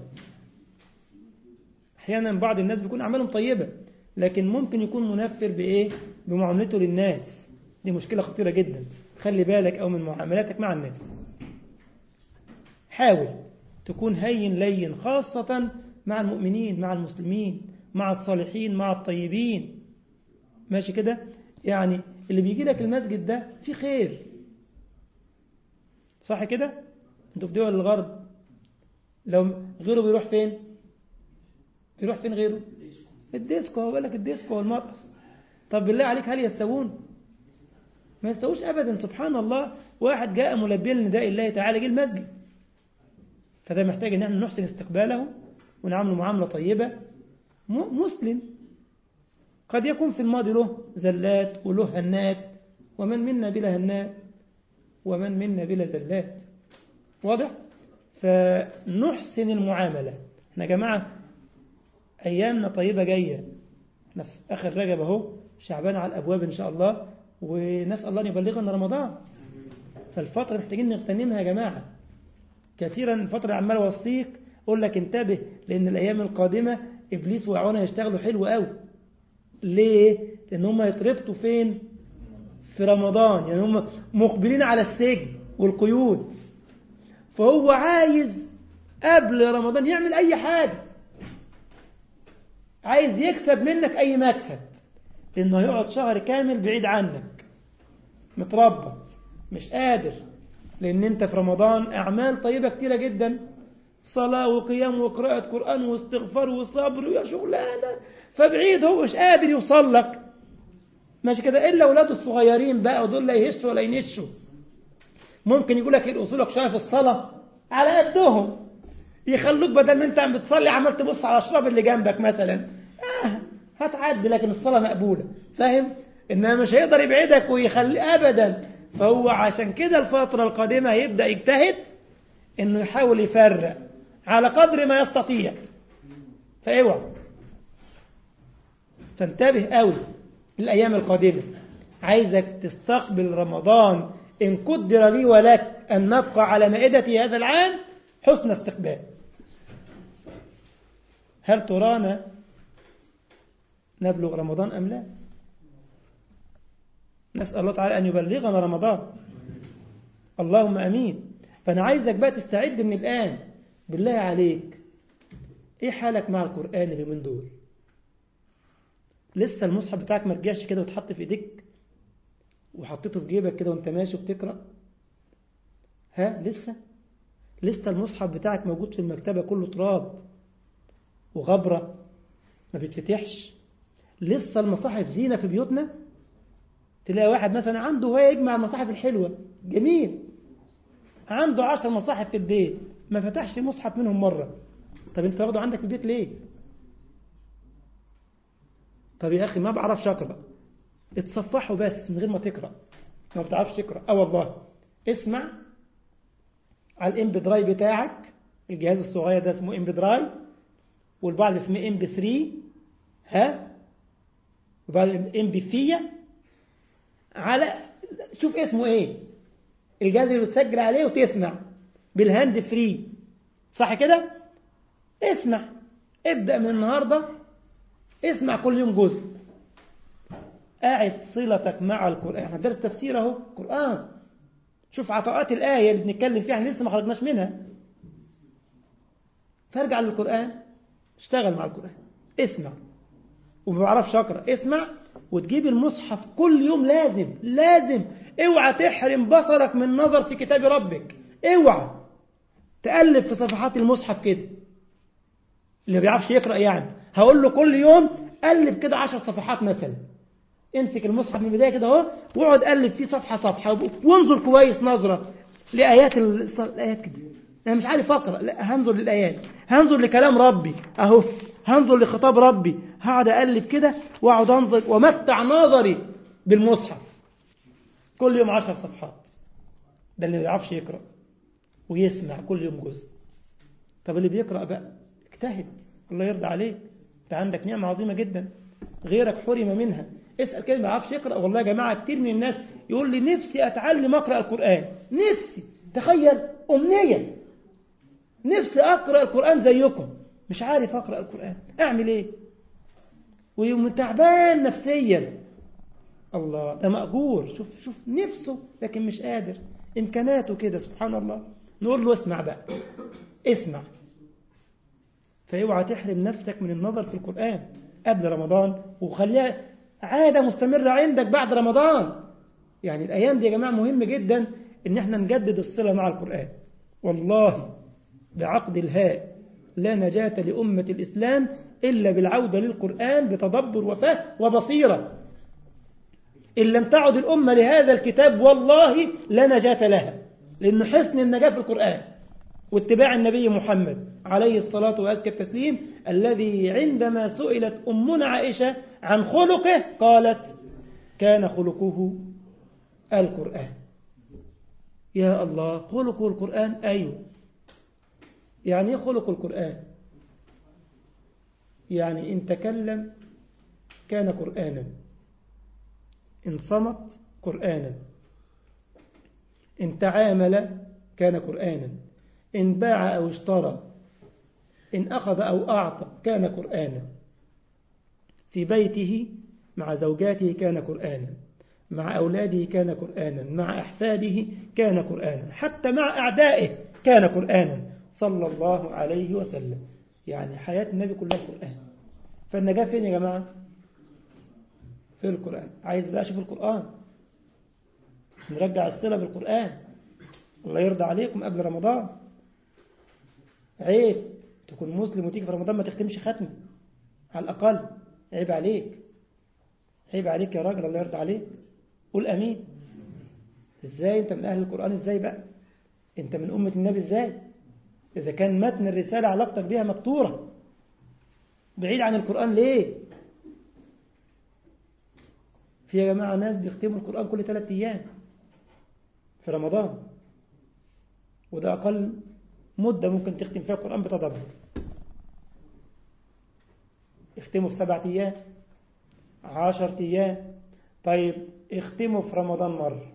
أحيانا بعض الناس بيكون أعمالهم طيبة لكن ممكن يكون منفر بإيه بمعاملته للناس دي مشكلة خطيرة جدا خلي بالك أو من معاملاتك مع الناس حاول تكون هين لين خاصة مع المؤمنين مع المسلمين مع الصالحين مع الطيبين ماشي كده يعني اللي بيجي لك المسجد ده في خير صح كده انتوا في دول الغرب لو غيره بيروح فين بيروح فين غيره الديسكو هو لك الديسكو والمرقص طب بالله عليك هل يستوون ما يستووش ابدا سبحان الله واحد جاء ملبيا لنداء الله تعالى جه المسجد فده محتاج ان احنا نحسن استقباله ونعامله معامله طيبه مسلم قد يكون في الماضي له زلات وله هنات ومن منا بلا هنات ومن منا بلا زلات واضح فنحسن المعاملة احنا يا جماعة أيامنا طيبة جاية احنا في آخر رجب اهو شعبان على الأبواب إن شاء الله ونسأل الله أن يبلغنا رمضان فالفترة محتاجين نغتنمها يا جماعة كثيرا الفترة عمال أوصيك أقول لك انتبه لأن الأيام القادمة إبليس وعونه يشتغلوا حلو قوي ليه؟ لأن هم يتربطوا فين؟ في رمضان يعني هم مقبلين على السجن والقيود فهو عايز قبل رمضان يعمل أي حاجة عايز يكسب منك أي مكسب لأنه يقعد شهر كامل بعيد عنك متربط مش قادر لأن أنت في رمضان أعمال طيبة كتيرة جدا صلاة وقيام وقراءة قرآن واستغفار وصبر ويا شغلانة فبعيد هو مش قادر يوصل لك ماشي كده إلا أولاده الصغيرين بقى ودول لا يهشوا ولا ينشوا ممكن يقول لك ايه اصولك شويه في الصلاه على قدهم يخلوك بدل ما انت عم بتصلي عمال تبص على الشراب اللي جنبك مثلا آه هتعدي لكن الصلاه مقبوله فاهم انما مش هيقدر يبعدك ويخلي ابدا فهو عشان كده الفتره القادمه هيبدا يجتهد انه يحاول يفرق على قدر ما يستطيع فاوعى فانتبه قوي للايام القادمه عايزك تستقبل رمضان إن قدر لي ولك أن نبقى على مائدة هذا العام حسن استقبال هل ترانا نبلغ رمضان أم لا نسأل الله تعالى أن يبلغنا رمضان اللهم أمين فأنا عايزك بقى تستعد من الآن بالله عليك إيه حالك مع القرآن اليومين دول لسه المصحف بتاعك ما رجعش كده وتحط في إيديك وحطيته في جيبك كده وانت ماشي وبتقرأ ها لسه لسه المصحف بتاعك موجود في المكتبة كله تراب وغبرة ما بيتفتحش لسه المصاحف زينة في بيوتنا تلاقي واحد مثلا عنده هو يجمع المصاحف الحلوة جميل عنده عشر مصاحف في البيت ما فتحش مصحف منهم مرة طب انت واخده عندك في البيت ليه طب يا أخي ما بعرفش أقرأ اتصفحه بس من غير ما تقرأ ما بتعرفش تقرأ اه والله اسمع على الام بي دراي بتاعك الجهاز الصغير ده اسمه ام بي دراي والبعض اسمه ام بي 3 ها وبعد ام بي فيا على شوف اسمه ايه الجهاز اللي بتسجل عليه وتسمع بالهاند فري صح كده اسمع ابدأ من النهاردة اسمع كل يوم جزء قاعد صلتك مع القرآن احنا درس تفسير اهو قرآن شوف عطاءات الآية اللي بنتكلم فيها احنا لسه ما خرجناش منها فارجع للقرآن اشتغل مع القرآن اسمع وما بعرفش اقرا اسمع وتجيب المصحف كل يوم لازم لازم اوعى تحرم بصرك من نظر في كتاب ربك اوعى تقلب في صفحات المصحف كده اللي ما بيعرفش يقرا يعني هقول له كل يوم قلب كده عشر صفحات مثلا امسك المصحف من البدايه كده اهو واقعد قلب فيه صفحه صفحه وانظر كويس نظره لايات الايات كده انا مش عارف اقرا لا هنظر للايات هنظر لكلام ربي اهو هنظر لخطاب ربي هقعد اقلب كده واقعد انظر ومتع نظري بالمصحف كل يوم عشر صفحات ده اللي ما بيعرفش يقرا ويسمع كل يوم جزء طب اللي بيقرا بقى اجتهد الله يرضى عليك انت عندك نعمه عظيمه جدا غيرك حرم منها اسال كده ما بيعرفش يقرا والله يا جماعه كتير من الناس يقول لي نفسي اتعلم اقرا القران نفسي تخيل امنيه نفسي اقرا القران زيكم مش عارف اقرا القران اعمل ايه ويوم تعبان نفسيا الله ده مأجور شوف شوف نفسه لكن مش قادر إمكاناته كده سبحان الله نقول له اسمع بقى اسمع فاوعى تحرم نفسك من النظر في القرآن قبل رمضان وخليها عادة مستمرة عندك بعد رمضان يعني الأيام دي يا جماعة مهم جدا إن احنا نجدد الصلة مع القرآن والله بعقد الهاء لا نجاة لأمة الإسلام إلا بالعودة للقرآن بتدبر وفاه وبصيرة إن لم تعد الأمة لهذا الكتاب والله لا نجاة لها لأن حسن النجاة في القرآن واتباع النبي محمد عليه الصلاة وأزكى التسليم الذي عندما سئلت أمنا عائشة عن خلقه قالت كان خلقه القرآن يا الله خلقه القرآن أيوه يعني ايه خلق القرآن يعني إن تكلم كان قرآنا إن صمت قرآنا إن تعامل كان قرآنا إن باع أو اشترى إن أخذ أو أعطى كان قرآنا في بيته مع زوجاته كان قرآنا مع أولاده كان قرآنا مع أحفاده كان قرآنا حتى مع أعدائه كان قرآنا صلى الله عليه وسلم يعني حياة النبي كلها قرآن فالنجاة فين يا جماعة في القرآن عايز بقى شوف القرآن نرجع الصلة بالقرآن الله يرضى عليكم قبل رمضان عيب تكون مسلم وتيجي في رمضان ما تختمش ختمة على الأقل عيب عليك عيب عليك يا راجل الله يرضى عليك قول أمين ازاي انت من أهل القرآن ازاي بقى انت من أمة النبي ازاي إذا كان متن الرسالة علاقتك بها مكتورة بعيد عن القرآن ليه في يا جماعة ناس بيختموا القرآن كل ثلاثة أيام في رمضان وده أقل مدة ممكن تختم فيها القرآن بتدبر اختموا في سبعة أيام عشر أيام طيب اختموا في رمضان مرة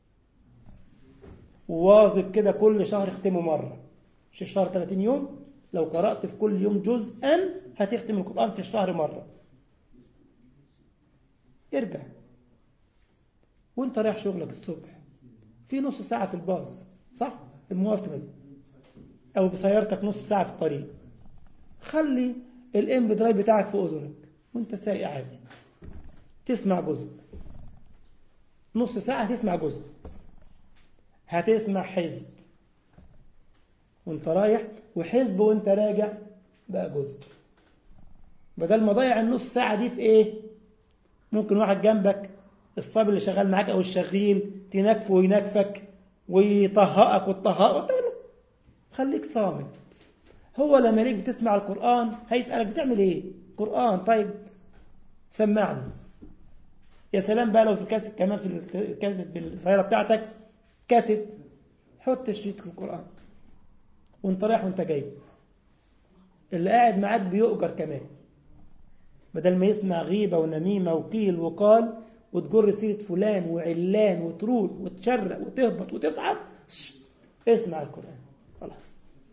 وواظب كده كل شهر اختموا مرة مش الشهر 30 يوم لو قرأت في كل يوم جزءا هتختم القرآن في الشهر مرة ارجع وانت رايح شغلك الصبح في نص ساعة في الباص صح المواصلة دي أو بسيارتك نص ساعة في الطريق خلي الام درايف بتاعك في أذنك وانت سايق عادي تسمع جزء نص ساعة هتسمع جزء هتسمع حزب وانت رايح وحزب وانت راجع بقى جزء بدل ما ضيع النص ساعة دي في ايه ممكن واحد جنبك الصبي اللي شغال معاك او الشغيل تنكفه وينكفك ويطهقك وتطهقك خليك صامت هو لما يجي بتسمع القرآن هيسألك بتعمل ايه قرآن طيب سمعني يا سلام بقى لو في كاسيت كمان في الكاسيت في السيارة بتاعتك كاسيت حط الشريط في القرآن وانت رايح وانت جاي اللي قاعد معاك بيؤجر كمان بدل ما يسمع غيبة ونميمة وقيل وقال وتجر سيرة فلان وعلان وتروح وتشرق وتهبط وتصعد اسمع القرآن خلاص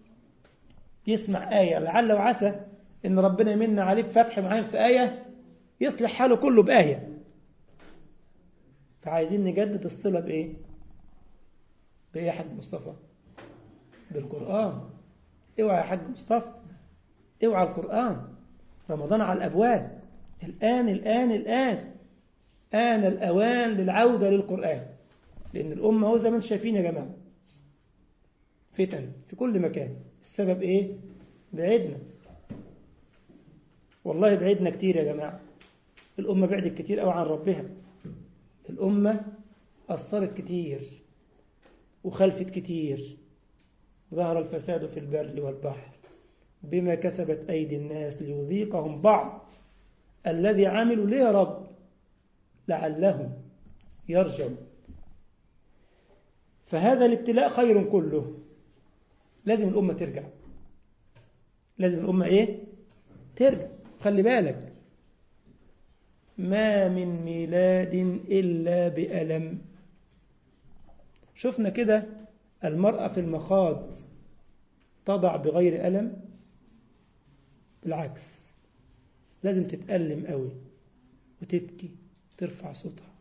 يسمع آية لعل وعسى إن ربنا يمن عليه بفتح معين في آية يصلح حاله كله بآية فعايزين نجدد الصلة بإيه بإيه يا حاج مصطفى بالقرآن اوعى يا حاج مصطفى اوعى القرآن رمضان على الأبواب الآن الآن الآن آن الأوان للعودة للقرآن لأن الأمة هو زي ما انتم شايفين يا جماعة فتن في كل مكان السبب إيه؟ بعدنا والله بعدنا كتير يا جماعة الأمة بعدت كتير أو عن ربها الأمة أثرت كتير وخلفت كتير ظهر الفساد في البر والبحر بما كسبت أيدي الناس ليذيقهم بعض الذي عملوا ليه يا رب لعلهم يرجعوا فهذا الابتلاء خير كله لازم الأمة ترجع لازم الأمة إيه ترجع خلي بالك ما من ميلاد إلا بألم شفنا كده المرأة في المخاض تضع بغير ألم بالعكس لازم تتألم قوي وتبكي ترفع صوتها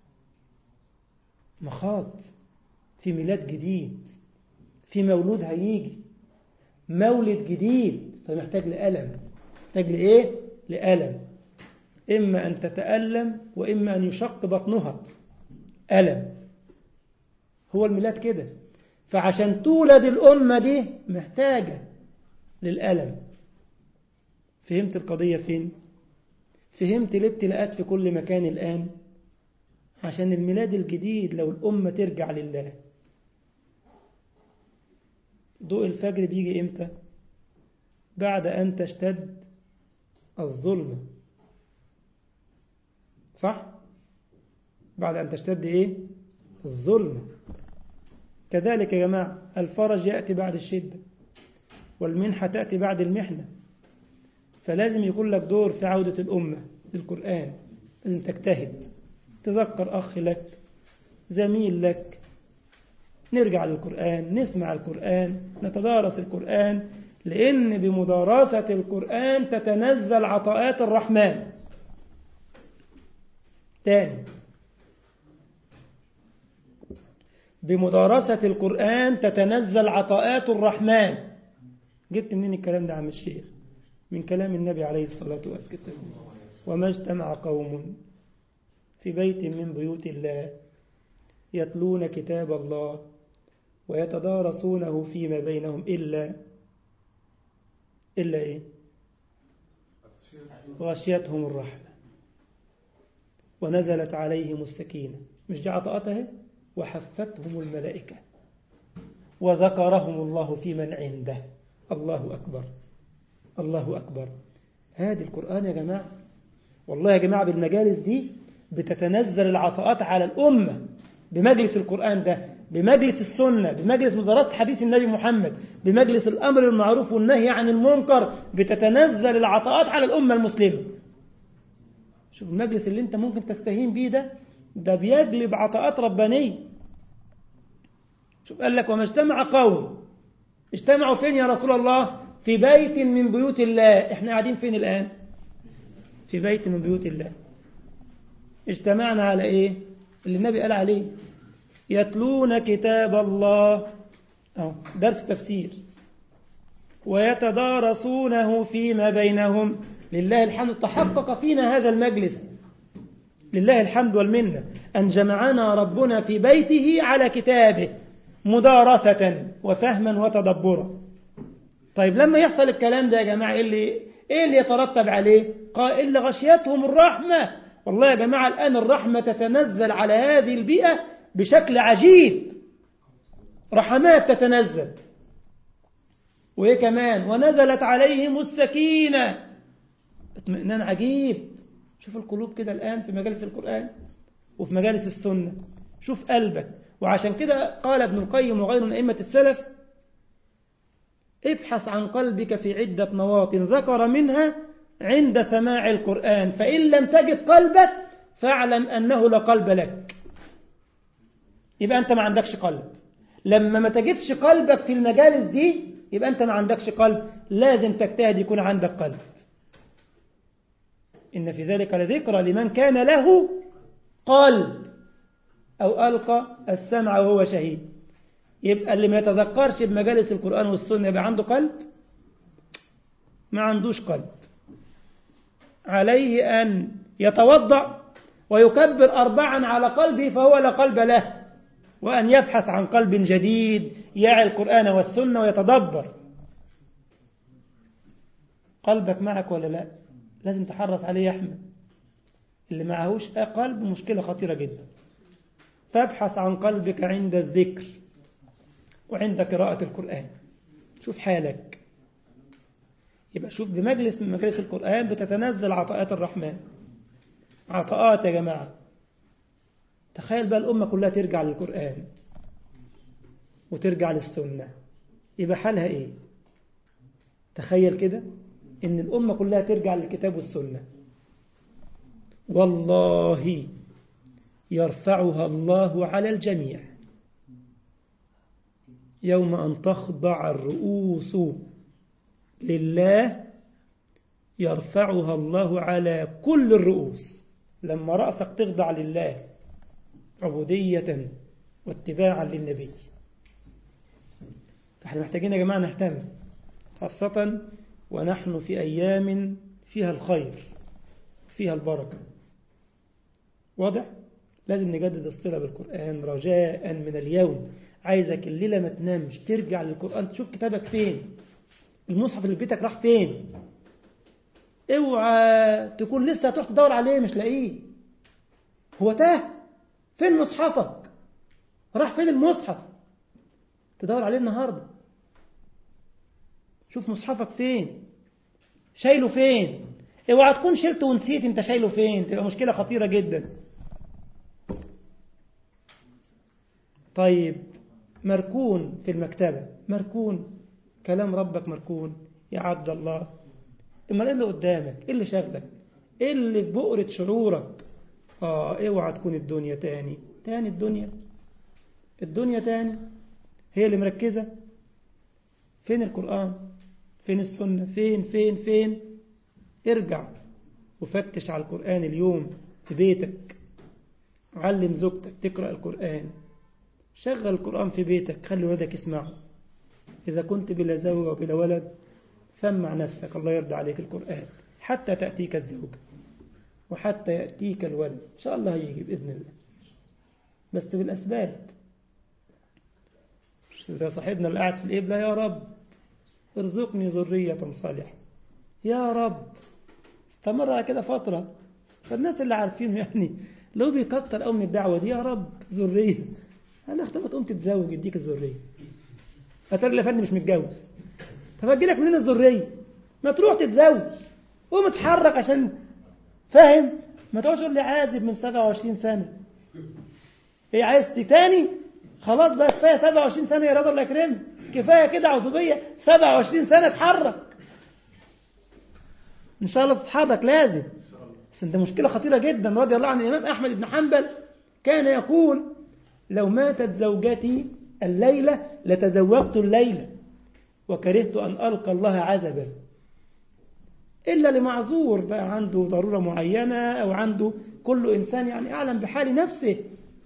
مخاض في ميلاد جديد في مولود هيجي مولد جديد فمحتاج لألم محتاج لإيه؟ لألم إما أن تتألم وإما أن يشق بطنها ألم هو الميلاد كده فعشان تولد الأمة دي محتاجة للألم فهمت القضية فين؟ فهمت الابتلاءات في كل مكان الآن عشان الميلاد الجديد لو الأمة ترجع لله ضوء الفجر بيجي إمتى؟ بعد أن تشتد الظلمة صح؟ بعد أن تشتد إيه؟ الظلمة كذلك يا جماعة الفرج يأتي بعد الشدة والمنحة تأتي بعد المحنة فلازم يكون لك دور في عودة الأمة للقرآن لازم تجتهد تذكر أخ لك زميل لك نرجع للقرآن نسمع القرآن نتدارس القرآن لأن بمدارسة القرآن تتنزل عطاءات الرحمن تاني بمدارسة القرآن تتنزل عطاءات الرحمن جبت منين الكلام ده عم الشيخ من كلام النبي عليه الصلاة والسلام وما اجتمع قوم في بيت من بيوت الله يتلون كتاب الله ويتدارسونه فيما بينهم إلا إلا إيه غشيتهم الرحمة ونزلت عليهم السكينة مش دي عطاءتها وحفتهم الملائكة وذكرهم الله في من عنده الله أكبر الله أكبر هذه القرآن يا جماعة والله يا جماعة بالمجالس دي بتتنزل العطاءات على الأمة بمجلس القرآن ده بمجلس السنة بمجلس مدرسة حديث النبي محمد بمجلس الأمر المعروف والنهي عن المنكر بتتنزل العطاءات على الأمة المسلمة شوف المجلس اللي انت ممكن تستهين بيه ده ده بيجلب عطاءات ربانية شوف قال لك وما اجتمع قوم اجتمعوا فين يا رسول الله في بيت من بيوت الله احنا قاعدين فين الآن في بيت من بيوت الله اجتمعنا على ايه اللي النبي قال عليه يتلون كتاب الله أو درس تفسير ويتدارسونه فيما بينهم لله الحمد تحقق فينا هذا المجلس لله الحمد والمنة أن جمعنا ربنا في بيته على كتابه مدارسة وفهما وتدبرا طيب لما يحصل الكلام ده يا جماعة إيه اللي, إيه اللي يترتب عليه قال إلا غشيتهم الرحمة والله يا جماعة الآن الرحمة تتنزل على هذه البيئة بشكل عجيب رحمات تتنزل وإيه كمان ونزلت عليهم السكينة اطمئنان عجيب شوف القلوب كده الآن في مجالس القرآن وفي مجالس السنة شوف قلبك وعشان كده قال ابن القيم وغيره من أئمة السلف ابحث عن قلبك في عدة مواطن ذكر منها عند سماع القرآن فإن لم تجد قلبك فاعلم أنه لا قلب لك يبقى أنت ما عندكش قلب لما ما تجدش قلبك في المجالس دي يبقى أنت ما عندكش قلب لازم تجتهد يكون عندك قلب إن في ذلك لذكرى لمن كان له قلب أو ألقى السمع وهو شهيد يبقى اللي ما يتذكرش بمجالس القرآن والسنة يبقى عنده قلب ما عندوش قلب عليه أن يتوضأ ويكبر أربعا على قلبه فهو لا قلب له وأن يبحث عن قلب جديد يعي القرآن والسنة ويتدبر قلبك معك ولا لا لازم تحرص عليه يا أحمد اللي معهوش قلب مشكلة خطيرة جدا فابحث عن قلبك عند الذكر وعند قراءة القرآن شوف حالك يبقى شوف بمجلس من مجالس القرآن بتتنزل عطاءات الرحمن عطاءات يا جماعة تخيل بقى الأمة كلها ترجع للقرآن وترجع للسنة يبقى حالها إيه تخيل كده إن الأمة كلها ترجع للكتاب والسنة والله يرفعها الله على الجميع يوم أن تخضع الرؤوس لله يرفعها الله على كل الرؤوس لما رأسك تخضع لله عبودية واتباعا للنبي فاحنا محتاجين يا جماعة نهتم خاصة ونحن في أيام فيها الخير فيها البركة واضح؟ لازم نجدد الصلة بالقرآن رجاء من اليوم عايزك الليلة ما تنامش ترجع للقرآن تشوف كتابك فين المصحف اللي في بيتك راح فين اوعى تكون لسه هتروح تدور عليه مش لاقيه هو تاه فين مصحفك راح فين المصحف تدور عليه النهارده شوف مصحفك فين شايله فين اوعى تكون شلته ونسيت انت شايله فين تبقى مشكلة خطيرة جدا طيب مركون في المكتبة مركون كلام ربك مركون يا عبد الله اما ايه اللي قدامك ايه اللي شغلك ايه اللي في بؤرة شعورك اه اوعى تكون الدنيا تاني تاني الدنيا الدنيا تاني هي اللي مركزة فين القرآن فين السنة فين فين فين ارجع وفتش على القرآن اليوم في بيتك علم زوجتك تقرأ القرآن شغل القرآن في بيتك خلي ولدك يسمعه إذا كنت بلا زوجة وبلا ولد سمع نفسك الله يرضى عليك القرآن حتى تأتيك الزوجة وحتى يأتيك الولد إن شاء الله هيجي بإذن الله بس بالأسباب إذا صاحبنا اللي قاعد في الإبلة يا رب ارزقني ذرية صالحة يا رب استمر على كده فترة فالناس اللي عارفينه يعني لو بيكتر قوي من الدعوة دي يا رب ذرية أنا اختار تقوم تتزوج يديك الذرية فتقول لي يا فندم مش متجوز طب هتجي لك منين الذرية ما تروح تتزوج قوم اتحرك عشان فاهم ما تقعدش تقول لي عازب من 27 سنة ايه عايز تاني خلاص بقى كفايه 27 سنة يا رب الله يكرمك كفايه كده عزوبية 27 سنة اتحرك ان شاء الله تتحرك لازم بس انت مشكلة خطيرة جدا رضي الله عن الإمام أحمد بن حنبل كان يقول لو ماتت زوجتي الليلة لتزوجت الليلة وكرهت أن ألقى الله عزبا إلا لمعذور بقى عنده ضرورة معينة أو عنده كل إنسان يعني أعلم بحال نفسه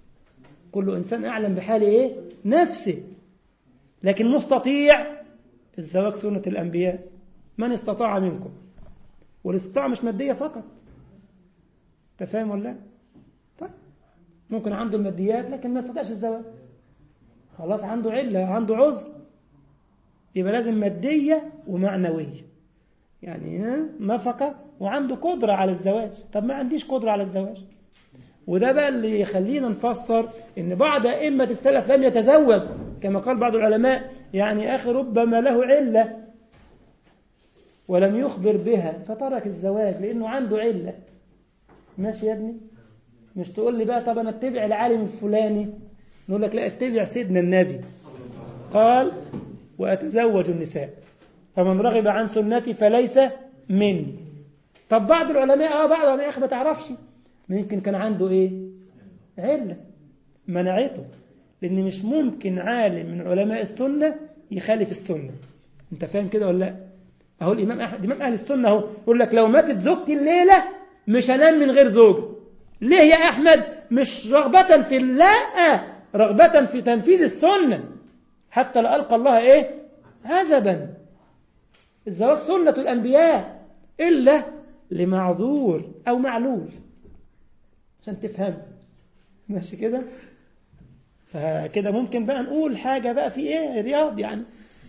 كل إنسان أعلم بحال إيه نفسه لكن مستطيع الزواج سنة الأنبياء من استطاع منكم والاستطاعة مش مادية فقط أنت فاهم ولا لا؟ طيب ممكن عنده الماديات لكن ما يستطيعش الزواج خلاص عنده علة عنده عذر يبقى لازم مادية ومعنوية يعني نفقة وعنده قدرة على الزواج طب ما عنديش قدرة على الزواج وده بقى اللي يخلينا نفسر ان بعض أئمة السلف لم يتزوج كما قال بعض العلماء يعني أخي ربما له علة ولم يخبر بها فترك الزواج لأنه عنده علة ماشي يا ابني مش تقول لي بقى طب أنا اتبع العالم الفلاني نقول لك لا اتبع سيدنا النبي قال وأتزوج النساء فمن رغب عن سنتي فليس مني طب بعض العلماء اه بعض العلماء ما تعرفش يمكن كان عنده ايه علة منعته لان مش ممكن عالم من علماء السنة يخالف السنة انت فاهم كده ولا لا اهو الامام احمد امام اهل السنة اهو يقول لك لو ماتت زوجتي الليلة مش هنام من غير زوجة ليه يا احمد مش رغبة في لا رغبة في تنفيذ السنة حتى لا ألقى الله إيه عزبا الزواج سنة الأنبياء إلا لمعذور أو معلول عشان تفهم ماشي كده فكده ممكن بقى نقول حاجة بقى في إيه رياض يعني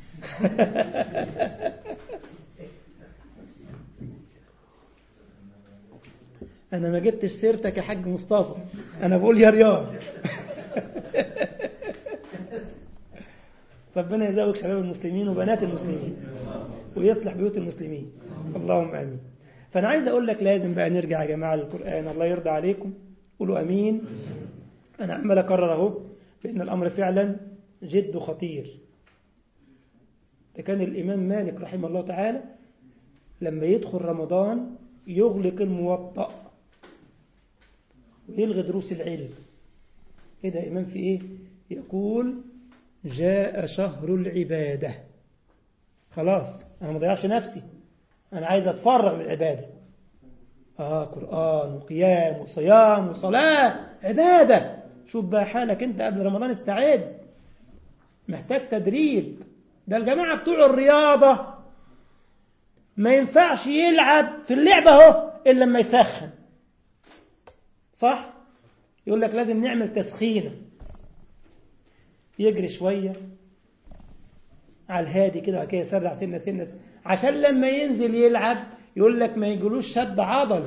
أنا ما جبتش سيرتك يا حاج مصطفى أنا بقول يا رياض ربنا يزوج شباب المسلمين وبنات المسلمين ويصلح بيوت المسلمين اللهم امين فانا عايز اقول لك لازم بقى نرجع يا جماعه للقران الله يرضى عليكم قولوا امين انا عمال اكرر اهو لان الامر فعلا جد خطير ده كان الامام مالك رحمه الله تعالى لما يدخل رمضان يغلق الموطأ ويلغي دروس العلم ايه ده امام في ايه يقول جاء شهر العبادة خلاص أنا ما ضيعش نفسي أنا عايز أتفرغ للعبادة آه قرآن وقيام وصيام وصلاة عبادة شوف بقى حالك أنت قبل رمضان استعد محتاج تدريب ده الجماعة بتوع الرياضة ما ينفعش يلعب في اللعبة اهو إلا لما يسخن صح؟ يقول لك لازم نعمل تسخينه يجري شوية على الهادي كده وكده يسرع سنة سنة عشان لما ينزل يلعب يقول لك ما يجلوش شد عضلي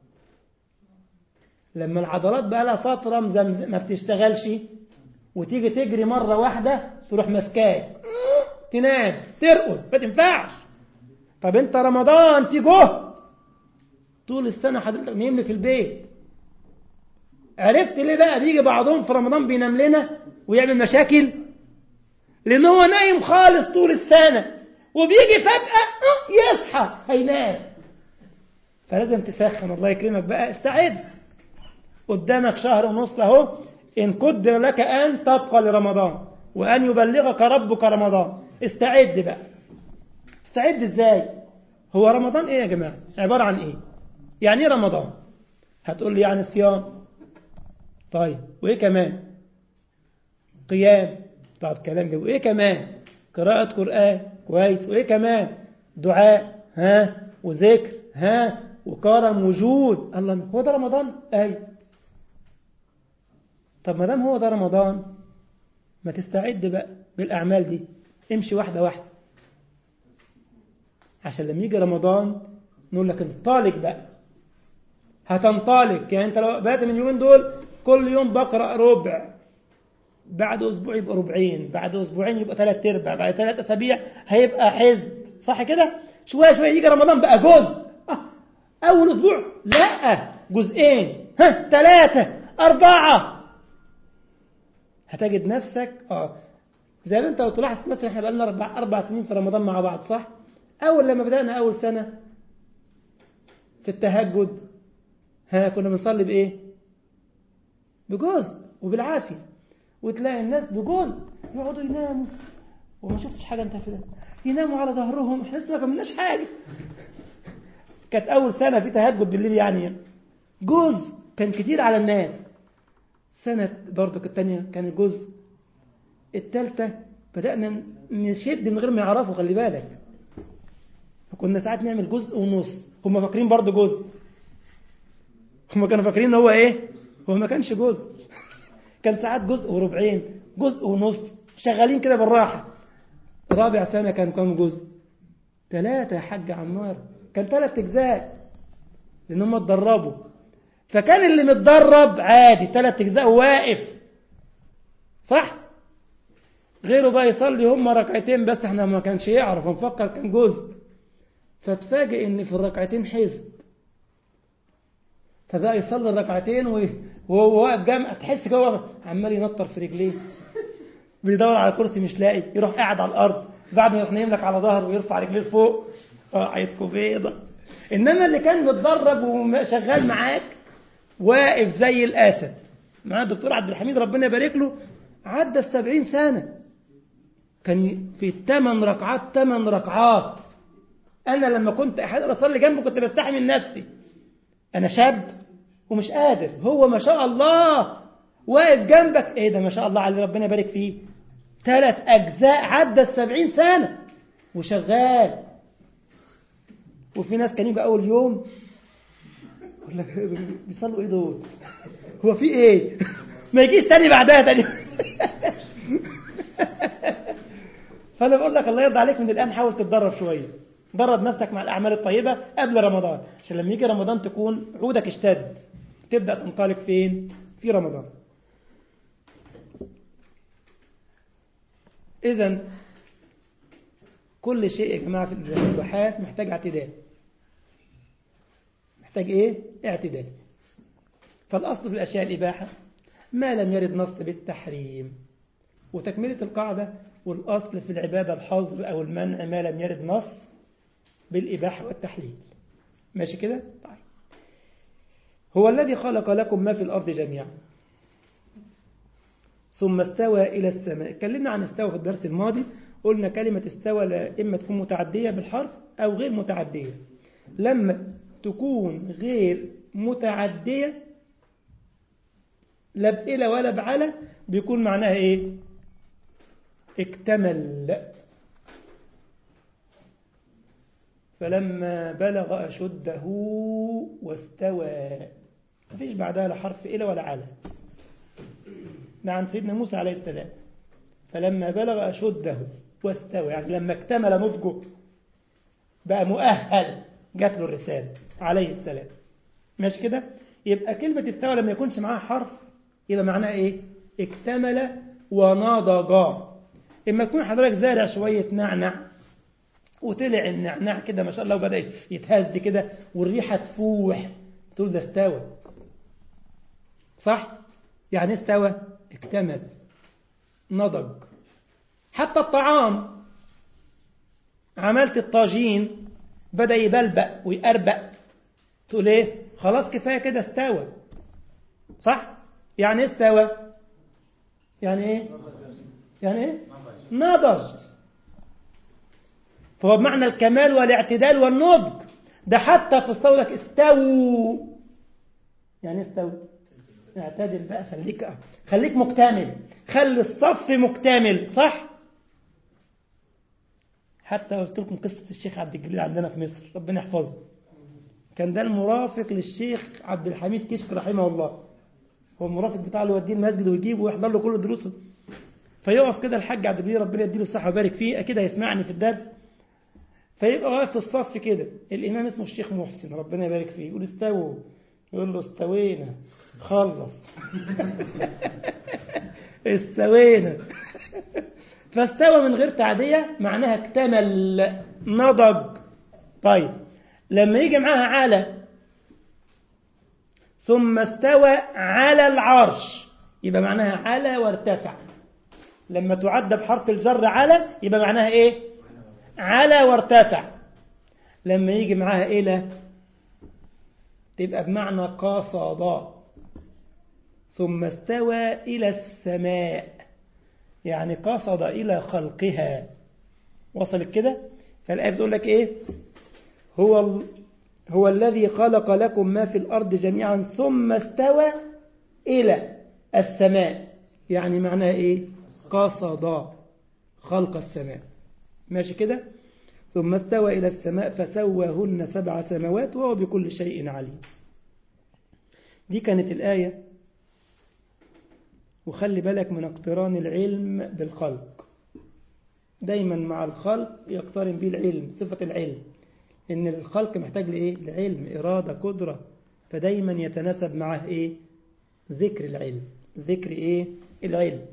لما العضلات بقى لها فترة ما بتشتغلش وتيجي تجري مرة واحدة تروح مسكاك تنام ترقد ما تنفعش طب انت رمضان في جهد طول السنة حضرتك نايم في البيت عرفت ليه بقى بيجي بعضهم في رمضان بينام لنا ويعمل مشاكل لأن هو نايم خالص طول السنة وبيجي فجأة يصحى هينام فلازم تسخن الله يكرمك بقى استعد قدامك شهر ونص اهو إن قدر لك أن تبقى لرمضان وأن يبلغك ربك رمضان استعد بقى استعد ازاي هو رمضان ايه يا جماعة عبارة عن ايه يعني ايه رمضان هتقول لي يعني صيام طيب وايه كمان قيام طب كلام جميل وايه كمان قراءة قرآن كويس وايه كمان دعاء ها وذكر ها وكرم وجود الله هو ده رمضان اي طب ما دام هو ده رمضان ما تستعد بقى بالاعمال دي امشي واحده واحده عشان لما يجي رمضان نقول لك انطلق بقى هتنطلق يعني انت لو بدأت من اليومين دول كل يوم بقرأ ربع بعد أسبوع يبقى ربعين بعد أسبوعين يبقى ثلاث أرباع بعد ثلاث أسابيع هيبقى حزب صح كده شوية شوية يجي رمضان بقى جزء آه. أول أسبوع لا جزئين ها ثلاثة أربعة هتجد نفسك اه زي ما انت لو تلاحظ مثلا احنا بقالنا اربع اربع سنين في رمضان مع بعض صح؟ اول لما بدانا اول سنه في التهجد ها كنا بنصلي بايه؟ بجزء وبالعافيه وتلاقي الناس بجزء يقعدوا يناموا وما شفتش حاجه انت في ده يناموا على ظهرهم احنا لسه ما كملناش حاجه كانت اول سنه في تهجد بالليل يعني جزء كان كتير على الناس سنة برضو الثانية كان جزء الثالثة بدأنا نشد من غير ما يعرفوا خلي بالك فكنا ساعات نعمل جزء ونص هم فاكرين برضو جزء هم كانوا فاكرين ان هو ايه هو ما كانش جزء كان ساعات جزء وربعين جزء ونص شغالين كده بالراحة رابع سنة كان كم جزء ثلاثة يا حاج عمار كان ثلاث أجزاء لأن هم اتدربوا فكان اللي متدرب عادي ثلاث أجزاء واقف صح غيره بقى يصلي هم ركعتين بس احنا ما كانش يعرف نفكر كان جزء فتفاجئ ان في الركعتين حزب فبقى يصلي الركعتين وهو واقف جامع تحس كده هو عمال ينطر في رجليه بيدور على كرسي مش لاقي يروح قاعد على الارض بعد ما يروح نايم لك على ظهره ويرفع رجليه لفوق اه عيدكم بيضه انما اللي كان متدرب وشغال معاك واقف زي الاسد معاه الدكتور عبد الحميد ربنا يبارك له عدى السبعين سنه كان في الثمان ركعات ثمان ركعات انا لما كنت احيانا اصلي جنبه كنت بستحي من نفسي انا شاب ومش قادر هو ما شاء الله واقف جنبك ايه ده ما شاء الله عليه ربنا يبارك فيه ثلاث اجزاء عدى السبعين سنه وشغال وفي ناس كانوا يجوا اول يوم يقول لك بيصلوا ايه دول هو في ايه ما يجيش تاني بعدها تاني فانا بقول لك الله يرضى عليك من الان حاول تتدرب شويه درب نفسك مع الاعمال الطيبه قبل رمضان عشان لما يجي رمضان تكون عودك اشتد تبدا تنطلق فين في رمضان اذا كل شيء يا جماعه في الاباحات محتاج اعتدال محتاج ايه اعتدال فالاصل في الاشياء الاباحه ما لم يرد نص بالتحريم وتكمله القاعده والاصل في العباده الحظر او المنع ما لم يرد نص بالإباحة والتحليل ماشي كده طيب هو الذي خلق لكم ما في الأرض جميعا ثم استوى إلى السماء اتكلمنا عن استوى في الدرس الماضي قلنا كلمة استوى لا إما تكون متعدية بالحرف أو غير متعدية لما تكون غير متعدية لا بإلى ولا بعلى بيكون معناها إيه اكتمل فلما بلغ أشده واستوى مفيش بعدها لا حرف إلى ولا على ده عن سيدنا موسى عليه السلام فلما بلغ أشده واستوى يعني لما اكتمل نضجه بقى مؤهل جات له الرسالة عليه السلام ماشي كده يبقى كلمة استوى لما يكونش معاها حرف يبقى معناها ايه اكتمل ونضج اما يكون حضرتك زارع شوية نعنع وطلع النعناع كده ما شاء الله وبدأ يتهز كده والريحة تفوح تقول ده استوى صح يعني استوى اكتمل نضج حتى الطعام عملت الطاجين بدأ يبلبق ويقربق تقول ايه خلاص كفاية كده استوى صح يعني ايه استوى يعني ايه يعني ايه نضج فهو بمعنى الكمال والاعتدال والنضج ده حتى في الصوت لك استووا يعني استووا اعتدل بقى خليك خليك مكتمل خلي الصف مكتمل صح حتى قلت لكم قصة الشيخ عبد الجليل عندنا في مصر ربنا يحفظه كان ده المرافق للشيخ عبد الحميد كشك رحمه الله هو المرافق بتاعه اللي يوديه المسجد ويجيبه ويحضر له كل دروسه فيقف كده الحاج عبد الجليل ربنا يديله الصحة ويبارك فيه أكيد هيسمعني في الدرس فيبقى واقف في الصف كده الإمام اسمه الشيخ محسن ربنا يبارك فيه يقول استووا يقول له استوينا خلص استوينا فاستوى من غير تعدية معناها اكتمل نضج طيب لما يجي معاها على ثم استوى على العرش يبقى معناها على وارتفع لما تعد بحرف الجر على يبقى معناها ايه على وارتفع لما يجي معاها إلى تبقى بمعنى قصد ثم استوى إلى السماء يعني قصد إلى خلقها وصلت كده فالآية بتقول لك إيه هو ال... هو الذي خلق لكم ما في الأرض جميعا ثم استوى إلى السماء يعني معناها إيه قصد خلق السماء ماشي كده ثم استوى إلى السماء فسواهن سبع سماوات وهو بكل شيء عليم دي كانت الآية وخلي بالك من اقتران العلم بالخلق دايما مع الخلق يقترن به العلم صفة العلم إن الخلق محتاج لإيه؟ لعلم إرادة قدرة فدايما يتناسب معه إيه؟ ذكر العلم ذكر إيه؟ العلم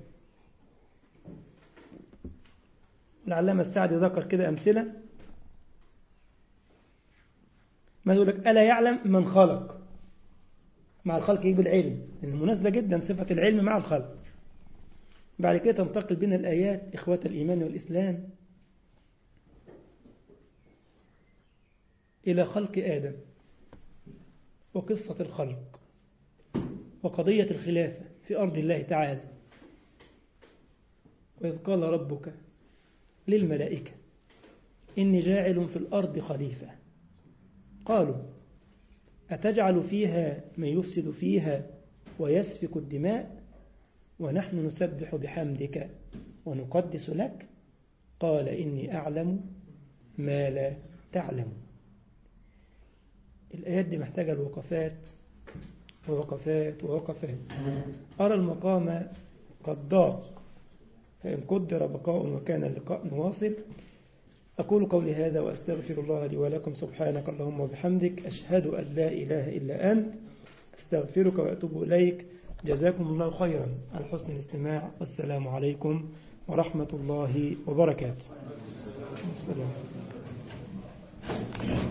العلامة السعدي ذكر كده أمثلة ما يقول لك ألا يعلم من خلق مع الخلق يجيب العلم المناسبة جدا صفة العلم مع الخلق بعد كده تنتقل بنا الآيات إخوة الإيمان والإسلام إلى خلق آدم وقصة الخلق وقضية الخلافة في أرض الله تعالى وإذ قال ربك للملائكة إني جاعل في الأرض خليفة قالوا أتجعل فيها من يفسد فيها ويسفك الدماء ونحن نسبح بحمدك ونقدس لك قال إني أعلم ما لا تعلم الآيات دي محتاجة الوقفات ووقفات ووقفات أرى المقام قد ضاق فإن قدر بقاء وكان اللقاء نواصل أقول قولي هذا وأستغفر الله لي ولكم سبحانك اللهم وبحمدك أشهد أن لا إله إلا أنت أستغفرك وأتوب إليك جزاكم الله خيرا على حسن الاستماع والسلام عليكم ورحمة الله وبركاته السلام